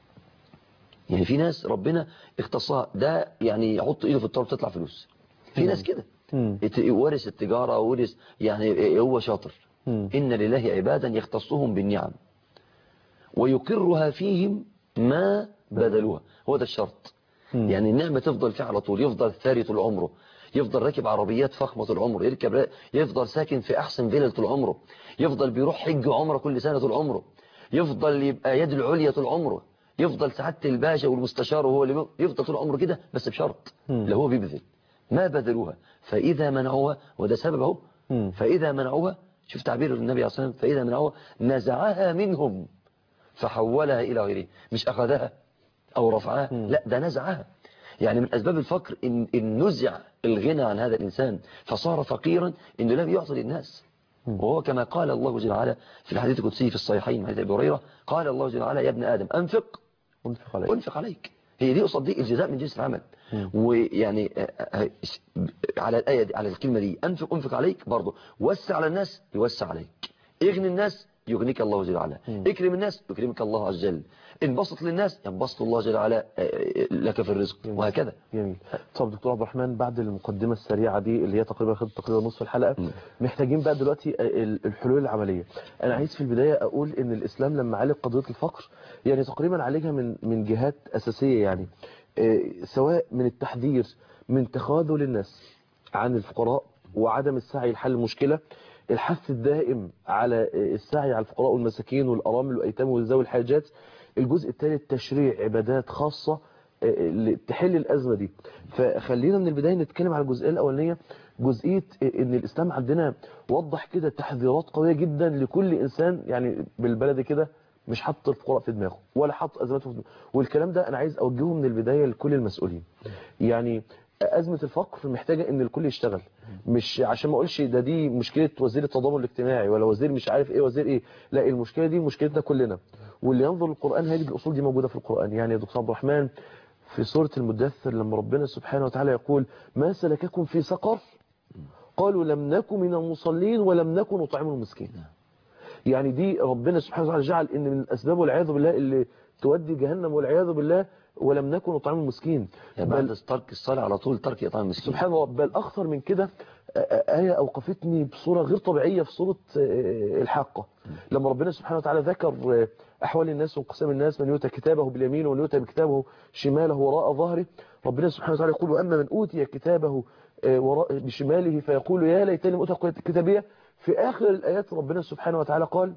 يعني في ناس ربنا اختصها ده يعني يحط ايده في التراب تطلع فلوس في ناس كده مم. يت- ورث التجارة ورث يعني هو شاطر مم. إن لله عبادا يختصهم بالنعم ويقرها فيهم ما بذلوها هو ده الشرط مم. يعني النعمة تفضل فيه على طول يفضل ثاري طول عمره يفضل راكب عربيات فخمة طول عمره يركب يفضل ساكن في أحسن فيلل طول عمره يفضل بيروح حج عمره كل سنة طول عمره يفضل يبقى يد العليا طول عمره يفضل سعادة الباشا والمستشار وهو اللي بي- يفضل طول عمره كده بس بشرط مم. اللي هو بيبذل ما بذلوها فإذا منعوها وده سبب اهو مم. فإذا منعوها شوف تعبير النبي عليه الصلاة والسلام فإذا منعوها نزعها منهم فحولها إلى غيره مش أخذها أو رفعها مم. لا ده نزعها يعني من أسباب الفقر إن, إن نزع الغنى عن هذا الإنسان فصار فقيرا إنه لم يعطي للناس وهو كما قال الله جل وعلا في الحديث القدسي في الصحيحين من حديث أبي هريرة قال الله جل وعلا يا ابن آدم أنفق أنفق عليك أنفق عليك هي دي قصاد دي الجزاء من جنس العمل مم. ويعني آه، آه، على الآية دي على الكلمة دي أنفق أنفق عليك برضه وسع على الناس يوسع عليك اغني الناس يغنيك الله جل وعلا مم. اكرم الناس يكرمك الله عز وجل انبسط للناس ينبسط الله جل وعلا آه، لك في الرزق جميل. وهكذا جميل طب دكتور عبد الرحمن بعد المقدمة السريعة دي اللي هي تقريبا خدت تقريبا نصف الحلقة مم. محتاجين بقى دلوقتي ال- الحلول العملية أنا عايز في البداية أقول إن الإسلام لما عالج قضية الفقر يعني تقريبا عالجها من من جهات أساسية يعني آه، سواء من التحذير من تخاذل الناس عن الفقراء وعدم السعي لحل المشكلة الحث الدائم على آه، السعي على الفقراء والمساكين والأرامل والأيتام وذوي الحاجات الجزء الثالث تشريع عبادات خاصة اللي تحل الأزمة دي فخلينا من البداية نتكلم على الجزئية الأولانية جزئية إن الإسلام عندنا وضح كده تحذيرات قوية جدا لكل إنسان يعني بالبلد كده مش حاطط الفقراء في دماغه ولا حاطط أزماته في دماغه والكلام ده أنا عايز أوجهه من البداية لكل المسؤولين يعني أزمة الفقر محتاجة إن الكل يشتغل مش عشان ما أقولش ده دي مشكلة وزير التضامن الاجتماعي ولا وزير مش عارف إيه وزير إيه لا المشكلة دي مشكلتنا كلنا واللي ينظر للقرآن هذه الأصول دي موجودة في القرآن يعني يا دكتور عبد الرحمن في سورة المدثر لما ربنا سبحانه وتعالى يقول ما سلككم في سقر قالوا لم نكن من المصلين ولم نكن نطعم المسكين يعني دي ربنا سبحانه وتعالى جعل ان من الاسباب والعياذ بالله اللي تودي جهنم والعياذ بالله ولم نكن نطعم المسكين يعني بل بعد ترك الصلاة على طول ترك إطعام المسكين سبحان الله بل أخطر من كده آه، آه، آية أوقفتني بصورة غير طبيعية في صورة آه، الحاقة لما ربنا سبحانه وتعالى ذكر آه، أحوال الناس وانقسام الناس من يؤتى كتابه باليمين ومن يؤتى بكتابه شماله وراء ظهره ربنا سبحانه وتعالى يقول وأما من أوتي كتابه آه، وراء بشماله فيقول يا ليتني أوتى كتابية في آخر الآيات ربنا سبحانه وتعالى قال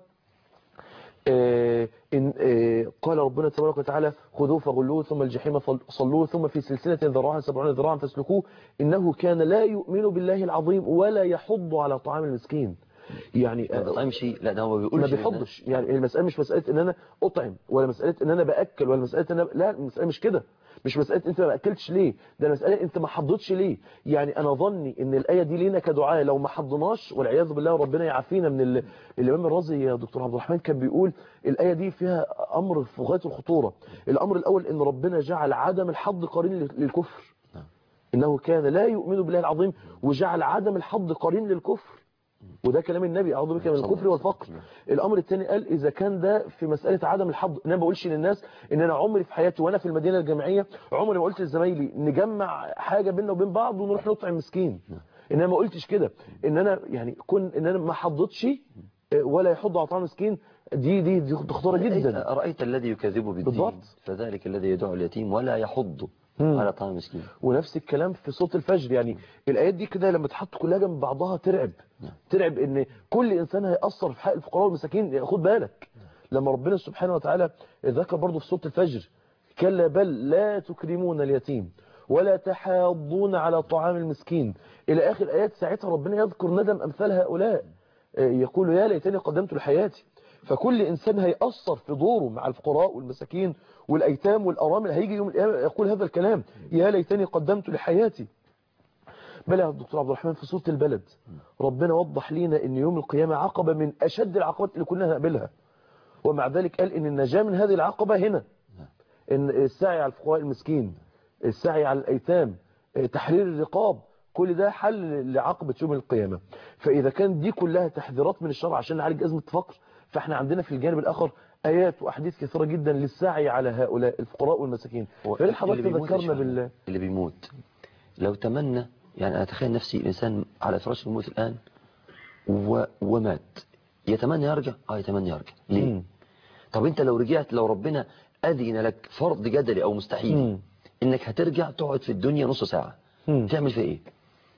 آه، إن آه، قال ربنا تبارك وتعالى خذوه فغلوه ثم الجحيم فل- صلوه ثم في سلسلة ذراعها سبعون ذراعا فاسلكوه إنه كان لا يؤمن بالله العظيم ولا يحض على طعام المسكين يعني ما آه، بيطعمش لا ده هو ما ما بيقولش بيحضش يعني المسألة مش مسألة ان انا اطعم ولا مسألة ان انا باكل ولا مسألة ان أنا لا المسألة مش كده مش مسألة انت ما اكلتش ليه ده المسألة انت ما حضتش ليه يعني انا ظني ان الآية دي لينا كدعاء لو ما حضناش والعياذ بالله ربنا يعافينا من ال... الامام الرازي يا دكتور عبد الرحمن كان بيقول الآية دي فيها امر في غاية الخطورة الامر الاول ان ربنا جعل عدم الحض قرين لل- للكفر نعم. انه كان لا يؤمن بالله العظيم وجعل عدم الحض قرين للكفر وده كلام النبي اعوذ بك من صلى الله الكفر عليه والفقر وسلم. الامر الثاني قال اذا كان ده في مساله عدم الحظ انا ما بقولش للناس ان انا عمري في حياتي وانا في المدينه الجامعيه عمري ما قلت لزمايلي نجمع حاجه بيننا وبين بعض ونروح نطعم مسكين ان انا ما قلتش كده ان انا يعني كن ان انا ما حضتش آه، ولا يحض على طعام مسكين دي دي دي خطوره جدا أرأيت الذي يكذب بالدين بالضبط. فذلك الذي يدعو اليتيم ولا يحض مم. على طعام المسكين ونفس الكلام في صوت الفجر يعني الايات دي كده لما تحط كلها جنب بعضها ترعب نعم. ترعب ان كل انسان هيأثر في حق الفقراء والمساكين خد بالك لما ربنا سبحانه وتعالى ذكر برضه في صوت الفجر كلا بل لا تكرمون اليتيم ولا تحاضون على طعام المسكين الى اخر ايات ساعتها ربنا يذكر ندم امثال هؤلاء آه، يقول يا ليتني قدمت لحياتي فكل انسان هيأثر في دوره مع الفقراء والمساكين والايتام والارامل هيجي يوم القيامه يقول هذا الكلام يا ليتني قدمت لحياتي بل يا دكتور عبد الرحمن في سورة البلد ربنا وضح لينا ان يوم القيامة عقبة من اشد العقبات اللي كنا هنقابلها ومع ذلك قال ان النجاة من هذه العقبة هنا ان السعي على الفقراء المسكين السعي على الايتام تحرير الرقاب كل ده حل لعقبة يوم القيامة فاذا كان دي كلها تحذيرات من الشرع عشان نعالج ازمة الفقر فاحنا عندنا في الجانب الاخر ايات واحاديث كثيرة جدا للسعي على هؤلاء الفقراء والمساكين فليه حضرتك اللي بيموت يا تذكرنا شيخ بال اللي بيموت لو تمنى يعني أنا أتخيل نفسي إنسان على فراش الموت الآن و... ومات يتمنى يرجع اه يتمنى يرجع ليه مم. طب انت لو رجعت لو ربنا أذن لك فرض جدلي أو مستحيل مم. إنك هترجع تقعد في الدنيا نص ساعة مم. تعمل في إيه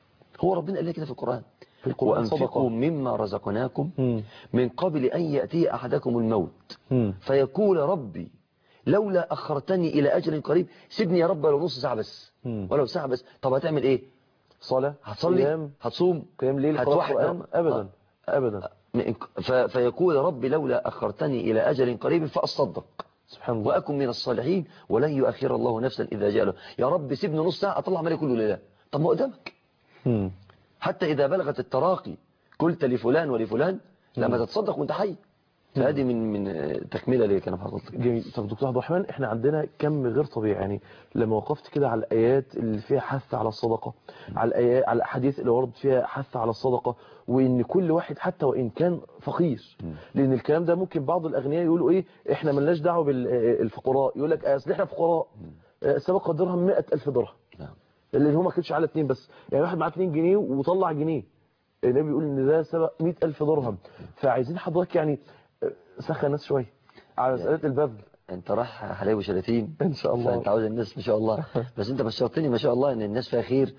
هو ربنا قال لك كده في القرآن في القرآن وأنفقوا صدقة مما رزقناكم مم. من قبل أن يأتي أحدكم الموت مم. فيقول ربي لولا أخرتني إلى أجل قريب سيبني يا رب لو نص ساعة بس مم. ولو ساعة بس طب هتعمل إيه صلاة هتصلي قيام هتصوم قيام ليل قراءة هتوحد قرآن أبدا أبدا ف- فيقول ربي لولا أخرتني إلى أجل قريب فأصدق سبحان الله وأكن من الصالحين ولن يؤخر الله نفسا إذا جاء له يا رب سيبني نص ساعة أطلع مالي كله لله طب ما قدامك مم. حتى إذا بلغت التراقي قلت لفلان ولفلان لما تتصدق وانت حي فهذه من من تكملة لكلام حضرتك جميل طب دكتور عبد الرحمن احنا عندنا كم غير طبيعي يعني لما وقفت كده على الايات اللي فيها حث على الصدقه على الايات على الاحاديث اللي ورد فيها حث على الصدقه وان كل واحد حتى وان كان فقير لان الكلام ده ممكن بعض الاغنياء يقولوا ايه احنا ملناش دعوه بالفقراء يقول لك اصل احنا فقراء آه، سبق الدرهم 100000 درهم نعم اللي هو ما كانش على اتنين بس يعني واحد معاه 2 جنيه وطلع جنيه النبي بيقول ان ده سبق 100000 درهم فعايزين حضرتك يعني آه، سخن الناس شويه على مساله البذل انت راح حلاوي وشلاتين ان شاء الله فانت عاوز الناس ما شاء الله بس انت بشرتني ما شاء الله ان الناس فيها خير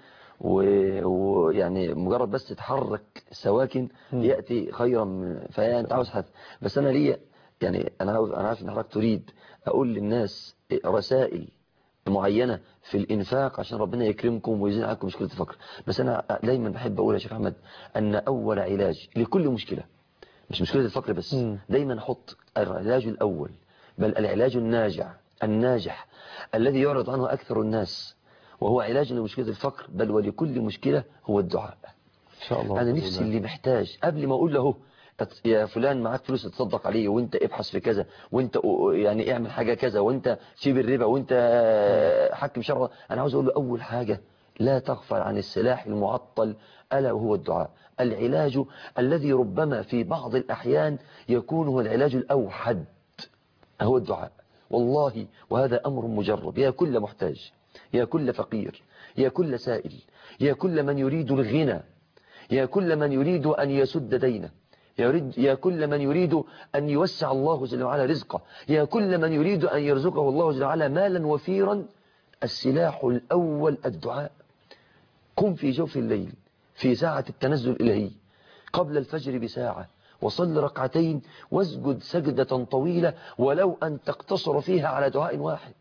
و- ويعني مجرد بس تتحرك سواكن ياتي خيرا من- فانت عاوز حد بس انا ليا يعني انا عاوز انا عارف ان حضرتك تريد اقول للناس رسائل معينة في الإنفاق عشان ربنا يكرمكم ويزيل عنكم مشكلة الفقر بس أنا دايما بحب أقول يا شيخ أحمد أن أول علاج لكل مشكلة مش مشكلة الفقر بس مم. دايما أحط العلاج الأول بل العلاج الناجع الناجح الذي يعرض عنه أكثر الناس وهو علاج لمشكلة الفقر بل ولكل مشكلة هو الدعاء ان شاء الله أنا بإذن نفسي الله. اللي محتاج قبل ما أقول له ات- يا فلان معاك فلوس تصدق عليه وانت ابحث في كذا وانت اه- يعني اعمل حاجة كذا وانت سيب الربا وانت اه، حكم شرع انا عاوز اقول له اول حاجة لا تغفل عن السلاح المعطل ألا وهو الدعاء العلاج الذي ربما في بعض الأحيان يكون هو العلاج الأوحد هو الدعاء والله وهذا أمر مجرب يا كل محتاج يا كل فقير يا كل سائل يا كل من يريد الغنى يا كل من يريد أن يسد دينه يريد يا كل من يريد أن يوسع الله جل وعلا رزقه يا كل من يريد أن يرزقه الله جل وعلا مالا وفيرا السلاح الأول الدعاء قم في جوف الليل في ساعة التنزل الإلهي قبل الفجر بساعة وصل ركعتين واسجد سجدة طويلة ولو أن تقتصر فيها على دعاء واحد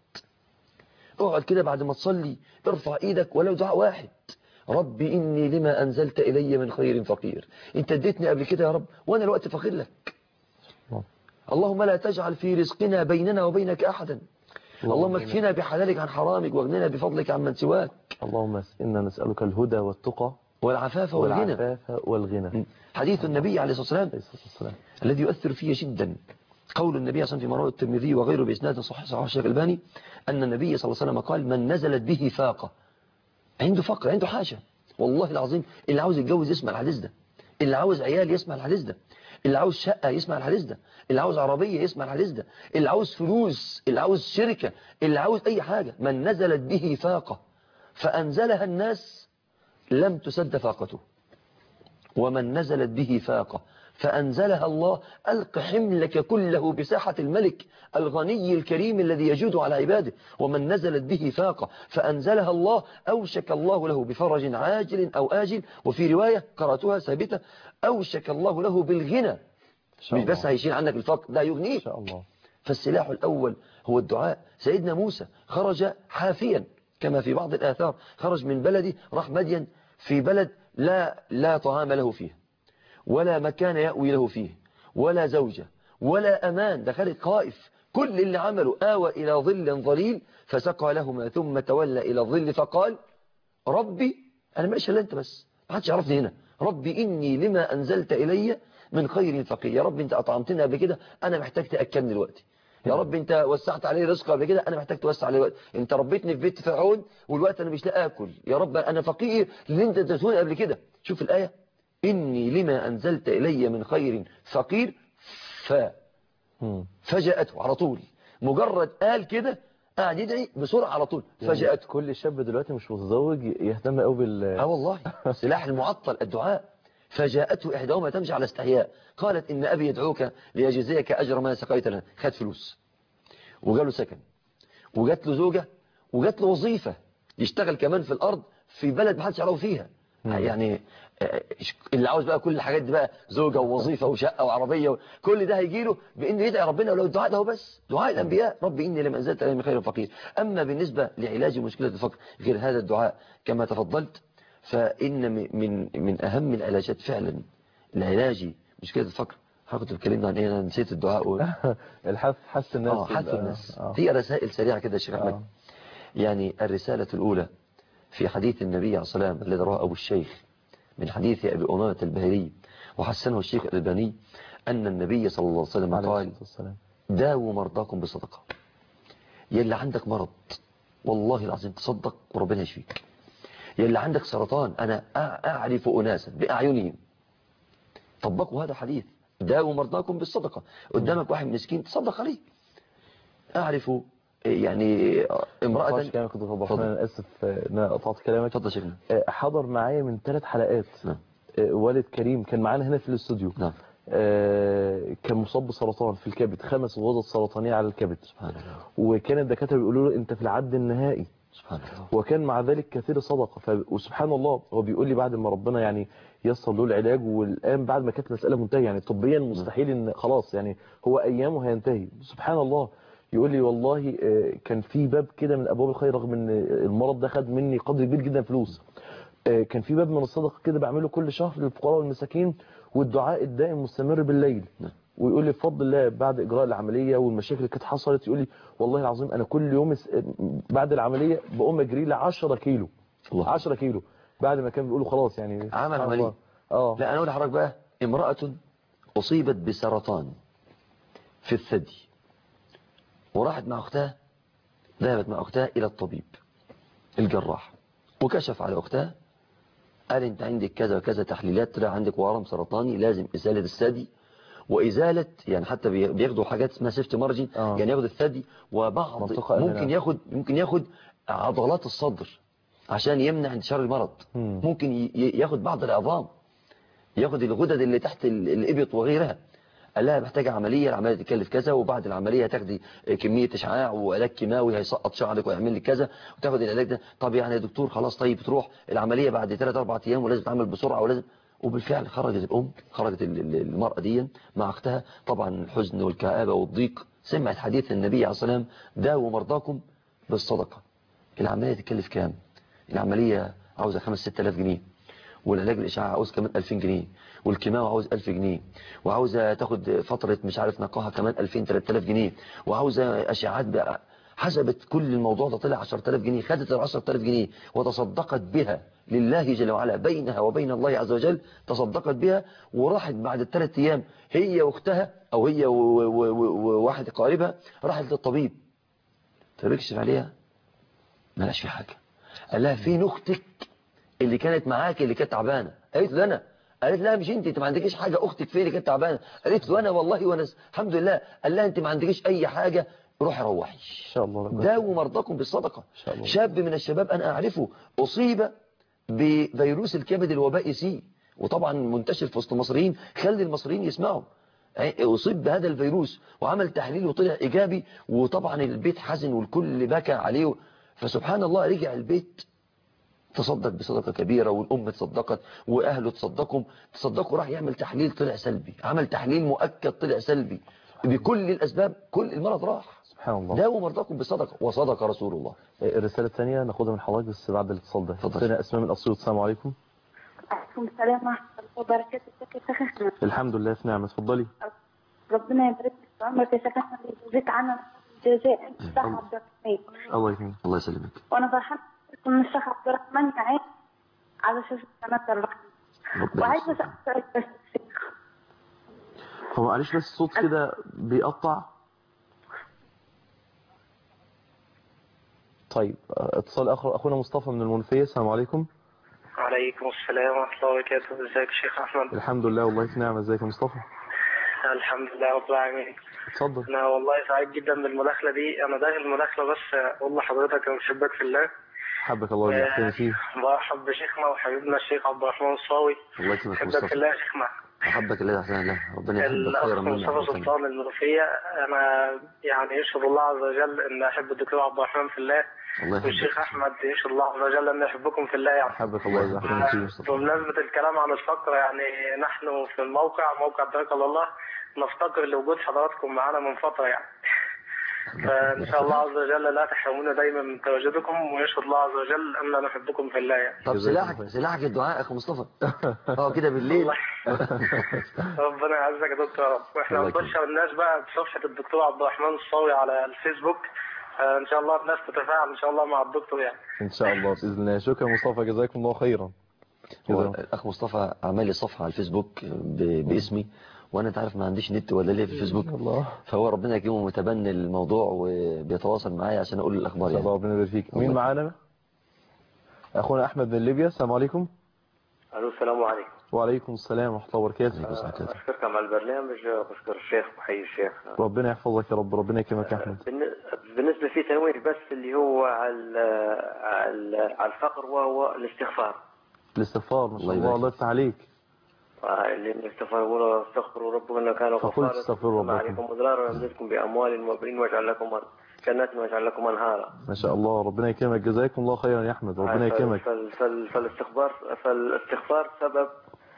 اقعد كده بعد ما تصلي ارفع ايدك ولو دعاء واحد ربي إني لما أنزلت إلي من خير فقير انت اديتني قبل كده يا رب وأنا الوقت فقير لك الله. اللهم لا تجعل في رزقنا بيننا وبينك أحدا اللهم اللهم اكفنا بحلالك عن حرامك واغننا بفضلك عن من سواك اللهم إنا نسألك الهدى والتقى والعفاف والغنى والعفاف والغنى حديث النبي عليه الصلاة والسلام عليه الصلاة والسلام الذي يؤثر فيه جدا قول النبي صلى الله عليه وسلم في مرات الترمذي وغيره بإسناد صحيح صحيح الشيخ الباني أن النبي صلى الله عليه وسلم قال من نزلت به فاقة عنده فقر عنده حاجة والله العظيم اللي عاوز يتجوز يسمع الحديث ده اللي عاوز عيال يسمع الحديث ده اللي عاوز شقة يسمع الحديث ده اللي عاوز عربية يسمع الحديث ده اللي عاوز فلوس اللي عاوز شركة اللي عاوز أي حاجة من نزلت به فاقة فأنزلها الناس لم تسد فاقته ومن نزلت به فاقة فأنزلها الله ألق حملك كله بساحة الملك الغني الكريم الذي يجود على عباده ومن نزلت به فاقة فأنزلها الله أوشك الله له بفرج عاجل أو آجل وفي رواية قرأتها ثابتة أوشك الله له بالغنى مش بس هيشيل عنك الفقر ده يغنيه إن شاء الله فالسلاح الأول هو الدعاء سيدنا موسى خرج حافيا كما في بعض الآثار خرج من بلده راح مدين في بلد لا لا طعام له فيه ولا مكان يأوي له فيه ولا زوجة ولا أمان دخلت خائف كل اللي عمله آوى إلى ظل ظليل فسقى لهما ثم تولى إلى الظل فقال ربي أنا ماشي إلا أنت بس ما حدش يعرفني هنا ربي إني لما أنزلت إلي من خير فقير يا رب أنت أطعمتني قبل كده أنا محتاج تأكلني دلوقتي يا رب انت وسعت علي رزق قبل كده انا محتاج توسع علي وقت انت ربيتني في بيت فرعون والوقت انا مش لاقي اكل يا رب انا فقير اللي انت اديتهوني قبل كده شوف الايه اني لما انزلت الي من خير فقير ف مم. فجاءته على طول مجرد قال كده قاعد يدعي بسرعه على طول يعني فجاءته كل شاب دلوقتي مش متزوج يهتم قوي بال اه والله سلاح المعطل الدعاء فجاءته إحداهما تمشي على استحياء قالت إن أبي يدعوك ليجزيك أجر ما سقيت لنا خد فلوس وجاله سكن وجات له زوجة وجات له وظيفة يشتغل كمان في الأرض في بلد ما حدش يعرفه فيها يعني آه، اللي عاوز بقى كل الحاجات دي بقى زوجة ووظيفة وشقة وعربية كل ده هيجي له بإنه يدعي ربنا ولو الدعاء ده هو بس دعاء الأنبياء ربي إني لم أنزلت عليه من خير فقير أما بالنسبة لعلاج مشكلة الفقر غير هذا الدعاء كما تفضلت فإن من- من من أهم العلاجات فعلا العلاج مشكلة الفقر حضرتك اتكلمنا عن ايه انا نسيت الدعاء و... الحث حث الناس اه حث يبقى- الناس آه. هي رسائل سريعة كده يا شيخ أحمد آه. يعني الرسالة الأولى في حديث النبي عليه الصلاة والسلام الذي رواه أبو الشيخ من حديث أبي أمامة البهري وحسنه الشيخ الألباني أن النبي صلى الله عليه وسلم عليه قال الصلاة والسلام داووا مرضاكم بصدقة يلي عندك مرض والله العظيم تصدق وربنا يشفيك يلي عندك سرطان أنا أع- أعرف أناسا بأعينهم طبقوا هذا الحديث داووا مرضاكم بالصدقة قدامك واحد مسكين تصدق عليه أعرف يعني امرأة امرأة كلامك يا دكتور عبد الرحمن اتفضل. انا اسف آه، ان انا قطعت كلامك اتفضل يا شيخنا آه، حضر معايا من ثلاث حلقات نعم آه، والد كريم كان معانا هنا في الاستوديو نعم آه، كان مصاب بسرطان في الكبد خمس غدد سرطانية على الكبد سبحان الله وكان الدكاترة بيقولوا له انت في العد النهائي سبحان الله وكان مع ذلك كثير صدقة ف... وسبحان الله هو بيقول لي بعد ما ربنا يعني يسر له العلاج والآن بعد ما كانت مسألة منتهية يعني طبيا مستحيل ان خلاص يعني هو أيامه هينتهي سبحان الله يقول لي والله آه، كان في باب كده من أبواب الخير رغم ان المرض ده خد مني قدر كبير جدا فلوس آه، كان في باب من الصدقة كده بعمله كل شهر للفقراء والمساكين والدعاء الدائم مستمر بالليل نعم. ويقول لي بفضل الله بعد اجراء العمليه والمشاكل اللي كانت حصلت يقول لي والله العظيم انا كل يوم اس- بعد العمليه بقوم اجري لي 10 كيلو الله 10 كيلو بعد ما كان بيقولوا خلاص يعني عمل سبحان عملية. الله. اه لا أنا أقول لحضرتك بقى امرأة أصيبت بسرطان في الثدي وراحت مع أختها ذهبت مع أختها إلى الطبيب الجراح وكشف على أختها قال أنت عندك كذا وكذا تحليلات طلع عندك ورم سرطاني لازم إزالة الثدي وإزالة يعني حتى بي- بياخدوا حاجات اسمها سيفت مارجن آه. يعني ياخد الثدي وبعض منطقة آمنة. ممكن ياخد ممكن ياخد عضلات الصدر عشان يمنع انتشار المرض مم. ممكن ي- ي- ياخد بعض العظام ياخد الغدد اللي تحت ال- الإبط وغيرها قال لها محتاجة عملية العملية تكلف كذا وبعد العملية هتاخدي كمية إشعاع وعلاج كيماوي هيسقط شعرك ويعمل لك كذا وتاخد العلاج ده طب يعني يا دكتور خلاص طيب تروح العملية بعد 3 4 أيام ولازم تعمل بسرعة ولازم وبالفعل خرجت الأم خرجت ال- ال- المرأة دي مع أختها طبعا الحزن والكآبة والضيق سمعت حديث النبي عليه الصلاة والسلام داووا مرضاكم بالصدقة العملية تكلف كام العملية عاوزة 5 6000 جنيه والعلاج الإشعاع عاوز كمان 2000 جنيه والكيماوي عاوز 1000 جنيه وعاوزة تاخد فترة مش عارف نقاهة كمان 2000 3000 جنيه وعاوزة أشعاعات بقى حسبت كل الموضوع ده طلع 10000 جنيه خدت ال 10000 جنيه وتصدقت بها لله جل وعلا بينها وبين الله عز وجل تصدقت بها وراحت بعد الثلاث أيام هي واختها أو هي و- و- و- وواحد قاربها راحت للطبيب فبيكشف عليها ملاش في حاجة قال لها فين اختك اللي كانت معاك اللي كانت تعبانه قالت له انا قالت لها مش انت انت ما عندكيش حاجه اختك فين اللي كانت تعبانه قالت له انا والله وانا س- الحمد لله قال لها انت ما عندكيش اي حاجه روحي روحي ان شاء الله ربنا داووا مرضاكم بالصدقه شاء الله. شاب من الشباب انا اعرفه اصيب بفيروس الكبد الوبائي سي وطبعا منتشر في وسط المصريين خلي المصريين يسمعوا أصيب بهذا الفيروس وعمل تحليل وطلع إيجابي وطبعا البيت حزن والكل بكى عليه فسبحان الله رجع البيت تصدق بصدقة كبيرة والأم تصدقت وأهله تصدقهم تصدقوا راح يعمل تحليل طلع سلبي عمل تحليل مؤكد طلع سلبي بكل الأسباب كل المرض راح سبحان الله داووا مرضاكم بالصدقة وصدق رسول الله الرسالة الثانية ناخدها من حضرتك بس بعد الاتصال ده اتفضل. أختنا أسماء من أسيوط السلام عليكم عليكم السلام ورحمة الله وبركاته ازيك يا شيخ احمد الحمد لله في نعمة اتفضلي ربنا يبارك لك في عمرك يا شيخ احمد ويجزيك عنا جزاء انت الشيخ عبد الرحمن الله يكرمك الله يسلمك وانا فرحانة ان الشيخ عبد الرحمن معاك على شاشة قناة الرحمة ربنا وعايزة يسلمك. اسأل سؤال بس يا شيخ هو معلش بس الصوت كده بيقطع طيب اتصال آخر أخونا مصطفى من المنوفية السلام عليكم وعليكم السلام ورحمة الله وبركاته ازيك يا شيخ أحمد الحمد لله والله في نعمة ازيك يا مصطفى الحمد لله رب العالمين اتفضل أنا والله سعيد جدا بالمداخلة دي أنا داخل المداخلة بس أقول لحضرتك أنا بحبك في الله حبك الله ويحسن فيه برحب بشيخنا وحبيبنا الشيخ عبد الرحمن الصاوي الله يكرمك بحبك في مصطفى الله يا شيخنا أحبك الله أحسن الله ربنا يحبك الأخ خيرا منا مصطفى وخيرا. سلطان المنوفية أنا يعني يشهد الله عز وجل أن أحب الدكتور عبد الرحمن في الله الله يحبك والشيخ أحمد يشهد الله عز وجل أن يحبكم في الله يعني حبك الله ويحسن فيه بمناسبة الكلام عن الفقر يعني نحن في الموقع موقع توكل الله نفتقر لوجود حضراتكم معنا من فترة يعني فإن شاء الله عز وجل لا تحرمونا دايما من تواجدكم ويشهد الله عز وجل أننا نحبكم في الله يعني طب جزاك سلاحك الله خير. سلاحك الدعاء أخي مصطفى اه كده بالليل الله ربنا يعزك يا دكتور يا رب واحنا الله بنبشر الناس بقى بصفحة الدكتور عبد الرحمن الصاوي على الفيسبوك آه، ان شاء الله الناس تتفاعل ان شاء الله مع الدكتور يعني إن شاء الله بإذن الله شكرا مصطفى جزاكم الله خيرا هو جزاكم- الأخ مصطفى عمل لي صفحة على الفيسبوك ب- باسمي وأنا أنت عارف ما عنديش نت ولا ليه في الفيسبوك الله فهو ربنا يكرمه متبني الموضوع وبيتواصل معايا عشان أقول الأخبار إن شاء الله يعني ربنا يبارك فيك مين الله. معانا أخونا أحمد من ليبيا السلام عليكم الو السلام عليكم وعليكم السلام ورحمة الله وبركاته عليكم السلام ورحمة الله. اشكركم على البرنامج واشكر الشيخ وحي الشيخ ربنا يحفظك يا رب ربنا يكرمك يا أحمد بالن- بالنسبه في تنويه بس اللي هو على على على الفقر وهو الاستغفار الاستغفار ما شاء الله الله يبارك الله يفتح عليك آه، اللي الاستغفار يقولوا استغفروا ربكم انه كان فقلت غفارا استغفروا وما ربكم. عليكم مضرارا ويمددكم باموال وبنين ويجعل لكم جنات ويجعل لكم انهارا ما شاء الله ربنا يكرمك جزاكم الله خيرا يا أحمد ربنا يكرمك فال- فال- فالاستغفار فالاستغفار سبب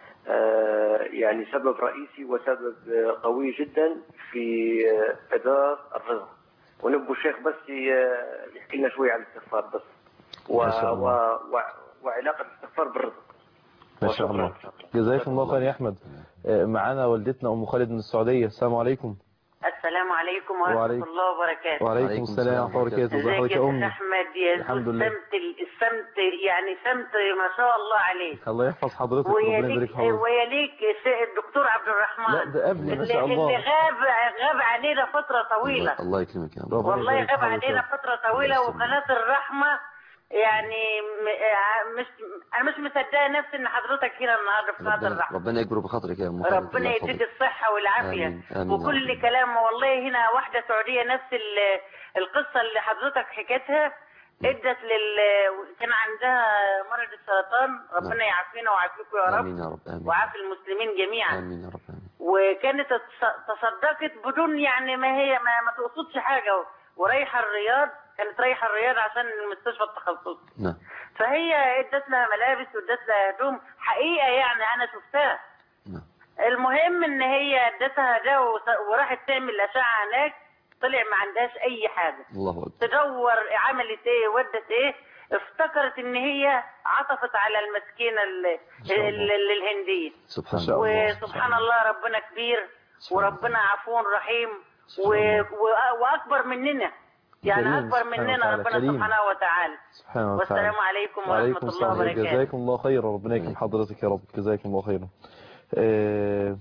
آه، يعني سبب رئيسي وسبب آه، قوي جدا في آه، إدارة الرزق ونبغى الشيخ بس ي- يحكي لنا شوية عن الاستغفار بس و... ما شاء و... الله. و... وعلاقة الاستغفار بالرزق ما شاء وشكراً. الله جزاكم الله خيرا يا أحمد آه، معانا والدتنا أم خالد من السعودية السلام عليكم السلام عليكم ورحمة وعليكم- الله وبركاته وعليكم وعليكم السلام السلام ورحمة الله وبركاته ازي ازيك حضرتك يا يا شيخ أمي احمد يا ذو الحمد لله. السمت السمت يعني سمت ما شاء الله عليك الله يحفظ حضرتك ربنا يبارك ويليك في حضرتك ويليك الدكتور عبد الرحمن لا ده قبل ما شاء اللي, الله اللي غاب غاب علينا فترة طويلة الله- الله يكرمك يا رب ربنا والله يبارك في غاب حضرتك. علينا فترة طويلة الله يسلمك. وقناة الرحمة يعني م- آه، مش انا مش مصدقة نفسي ان حضرتك هنا النهارده في قناة ربنا, الرحمة ربنا يكبر بخاطرك يا أم خالد الله ربنا يحفظك. يديك الصحة والعافية آمين. آمين يا وكل رب. كلام والله هنا واحدة سعودية نفس ال- القصة اللي حضرتك حكيتها ادت لل كان عندها مرض السرطان ربنا نعم. يعافينا ويعافيكم يا رب آمين يا رب آمين وعافي المسلمين جميعا آمين يا رب آمين وكانت تص- تصدقت بدون يعني ما هي ما, ما تقصدش حاجة ورايحة الرياض كانت رايحة الرياض عشان المستشفى التخصصي نعم فهي ادت لها ملابس وادت لها هدوم حقيقة يعني انا شفتها نعم المهم ان هي ادتها ده وس- وراحت تعمل اشعه هناك طلع ما عندهاش اي حاجه الله أكبر تدور عملت ايه ودت ايه افتكرت ان هي عطفت على المسكينه ال- شاء الله. ال- ال- الهنديه سبحان ما شاء الله الله. وسبحان الله ربنا كبير سبحان وربنا عفو رحيم و... سبحان الله. و... واكبر مننا يعني كريم اكبر سبحانه مننا وتعالى، ربنا كريم. سبحانه وتعالى سبحانه وتعالى والسلام عليكم ورحمه وعليكم الله السلام وبركاته جزاكم الله خيرا ربنا يكرم حضرتك يا رب جزاكم الله خيرا آه،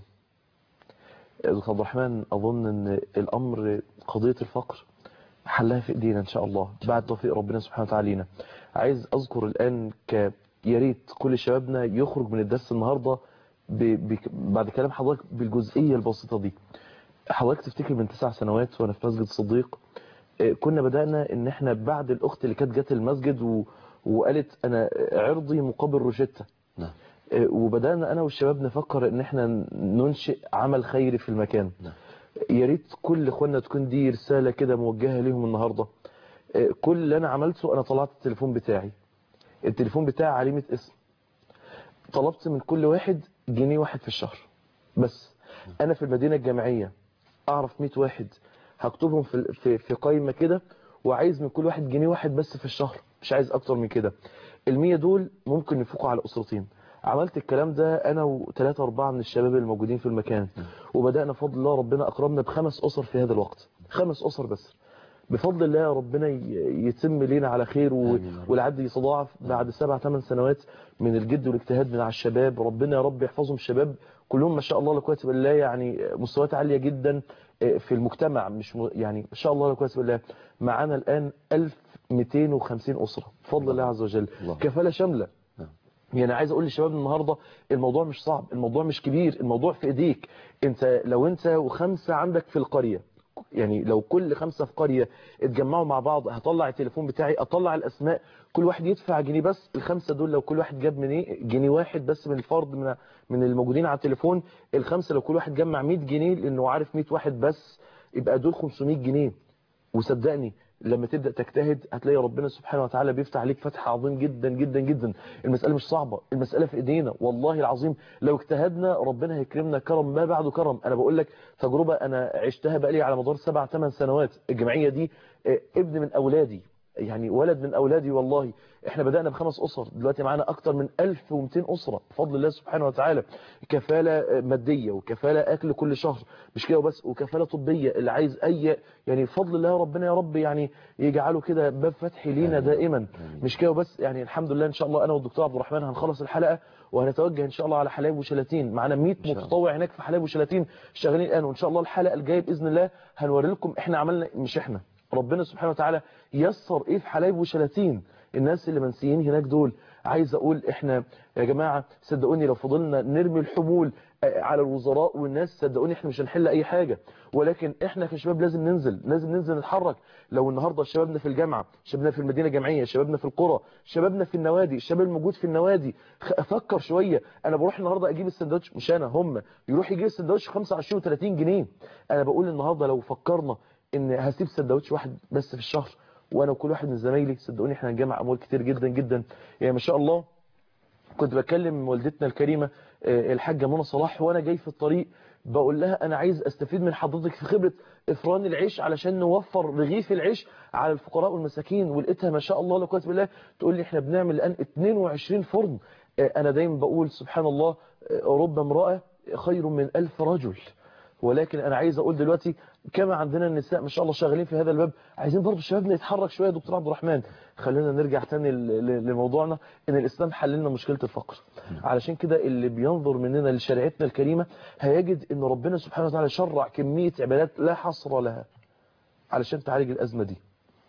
دكتور عبد الرحمن اظن ان الامر قضيه الفقر حلها في ايدينا ان شاء الله بعد توفيق ربنا سبحانه وتعالى لينا عايز اذكر الان ك يا ريت كل شبابنا يخرج من الدرس النهارده ب... ب... بعد كلام حضرتك بالجزئيه البسيطه دي حضرتك تفتكر من تسع سنوات وانا في مسجد الصديق آه، كنا بدأنا ان احنا بعد الاخت اللي كانت جت المسجد و... وقالت انا عرضي مقابل روشتة نعم آه، وبدأنا أنا والشباب نفكر إن إحنا ننشئ عمل خيري في المكان نعم. يا ريت كل إخواننا تكون دي رسالة كده موجهة ليهم النهاردة آه، كل اللي أنا عملته أنا طلعت التليفون بتاعي التليفون بتاعي عليه 100 اسم طلبت من كل واحد جنيه واحد في الشهر بس أنا في المدينة الجامعية أعرف 100 واحد هكتبهم في في في قائمة كده وعايز من كل واحد جنيه واحد بس في الشهر مش عايز أكتر من كده المية دول ممكن يفوقوا على أسرتين عملت الكلام ده أنا وثلاثة أربعة من الشباب الموجودين في المكان وبدأنا بفضل الله ربنا أكرمنا بخمس أسر في هذا الوقت خمس أسر بس بفضل الله ربنا ي- يتم لينا على خير و- آمين يا رب. والعد يتضاعف بعد سبع ثمان سنوات من الجد والاجتهاد من على الشباب ربنا يا رب يحفظهم الشباب كلهم ما شاء الله لا قوه الا بالله يعني مستويات عاليه جدا في المجتمع مش م- يعني ما شاء الله لا قوه الا بالله معانا الان 1250 اسره بفضل الله عز وجل الله. كفاله شامله نعم. يعني عايز اقول للشباب النهارده الموضوع مش صعب الموضوع مش كبير الموضوع في ايديك انت لو انت وخمسه عندك في القريه يعني لو كل خمسة في قرية اتجمعوا مع بعض هطلع التليفون بتاعي اطلع الاسماء كل واحد يدفع جنيه بس الخمسة دول لو كل واحد جاب من ايه جنيه واحد بس من الفرد من من الموجودين على التليفون الخمسة لو كل واحد جمع 100 جنيه لانه عارف 100 واحد بس يبقى دول 500 جنيه وصدقني لما تبدأ تجتهد هتلاقي ربنا سبحانه وتعالى بيفتح عليك فتح عظيم جدا جدا جدا المسألة مش صعبة المسألة في ايدينا والله العظيم لو اجتهدنا ربنا هيكرمنا كرم ما بعده كرم انا بقول لك تجربة انا عشتها بقالي على مدار سبع ثمان سنوات الجمعية دي آه، ابن من اولادي يعني ولد من اولادي والله احنا بدأنا بخمس اسر دلوقتي معانا اكتر من 1200 اسرة بفضل الله سبحانه وتعالى كفالة آه، مادية وكفالة اكل كل شهر مش كده وبس وكفالة طبية اللي عايز اي يعني بفضل الله ربنا يا رب يعني يجعله كده باب فتح لينا دائما مش كده وبس يعني الحمد لله ان شاء الله انا والدكتور عبد الرحمن هنخلص الحلقة وهنتوجه ان شاء الله على حلايب وشلاتين معانا 100 شاء الله. متطوع هناك في حلايب وشلاتين شغالين الان وان شاء الله الحلقة الجاية باذن الله هنوري لكم احنا عملنا مش احنا ربنا سبحانه وتعالى يسر ايه في حلايب وشلاتين الناس اللي منسيين هناك دول عايز اقول احنا يا جماعة صدقوني لو فضلنا نرمي الحمول آه، على الوزراء والناس صدقوني احنا مش هنحل اي حاجة ولكن احنا كشباب لازم ننزل لازم ننزل نتحرك لو النهاردة شبابنا في الجامعة شبابنا في المدينة الجامعية شبابنا في القرى شبابنا في النوادي الشباب الموجود في النوادي خ- افكر شوية انا بروح النهاردة اجيب السندوتش مش انا هم يروح يجيب السندوتش 25 و30 جنيه انا بقول النهاردة لو فكرنا ان هسيب سندوتش واحد بس في الشهر وانا وكل واحد من زمايلي صدقوني احنا هنجمع اموال كتير جدا جدا يعني ما شاء الله كنت بكلم والدتنا الكريمة آه، الحاجة منى صلاح وانا جاي في الطريق بقول لها انا عايز استفيد من حضرتك في خبرة افران العيش علشان نوفر رغيف العيش على الفقراء والمساكين ولقيتها ما شاء الله لا قوه بالله تقول لي احنا بنعمل الان 22 فرن آه، انا دايما بقول سبحان الله آه، رب امرأة خير من ألف رجل ولكن انا عايز اقول دلوقتي كما عندنا النساء ما شاء الله شغالين في هذا الباب عايزين برضه شبابنا يتحرك شويه يا دكتور عبد الرحمن خلينا نرجع تاني ل- ل- لموضوعنا ان الاسلام حل لنا مشكله الفقر علشان كده اللي بينظر مننا لشريعتنا الكريمه هيجد ان ربنا سبحانه وتعالى شرع كميه عبادات لا حصر لها علشان تعالج الازمه دي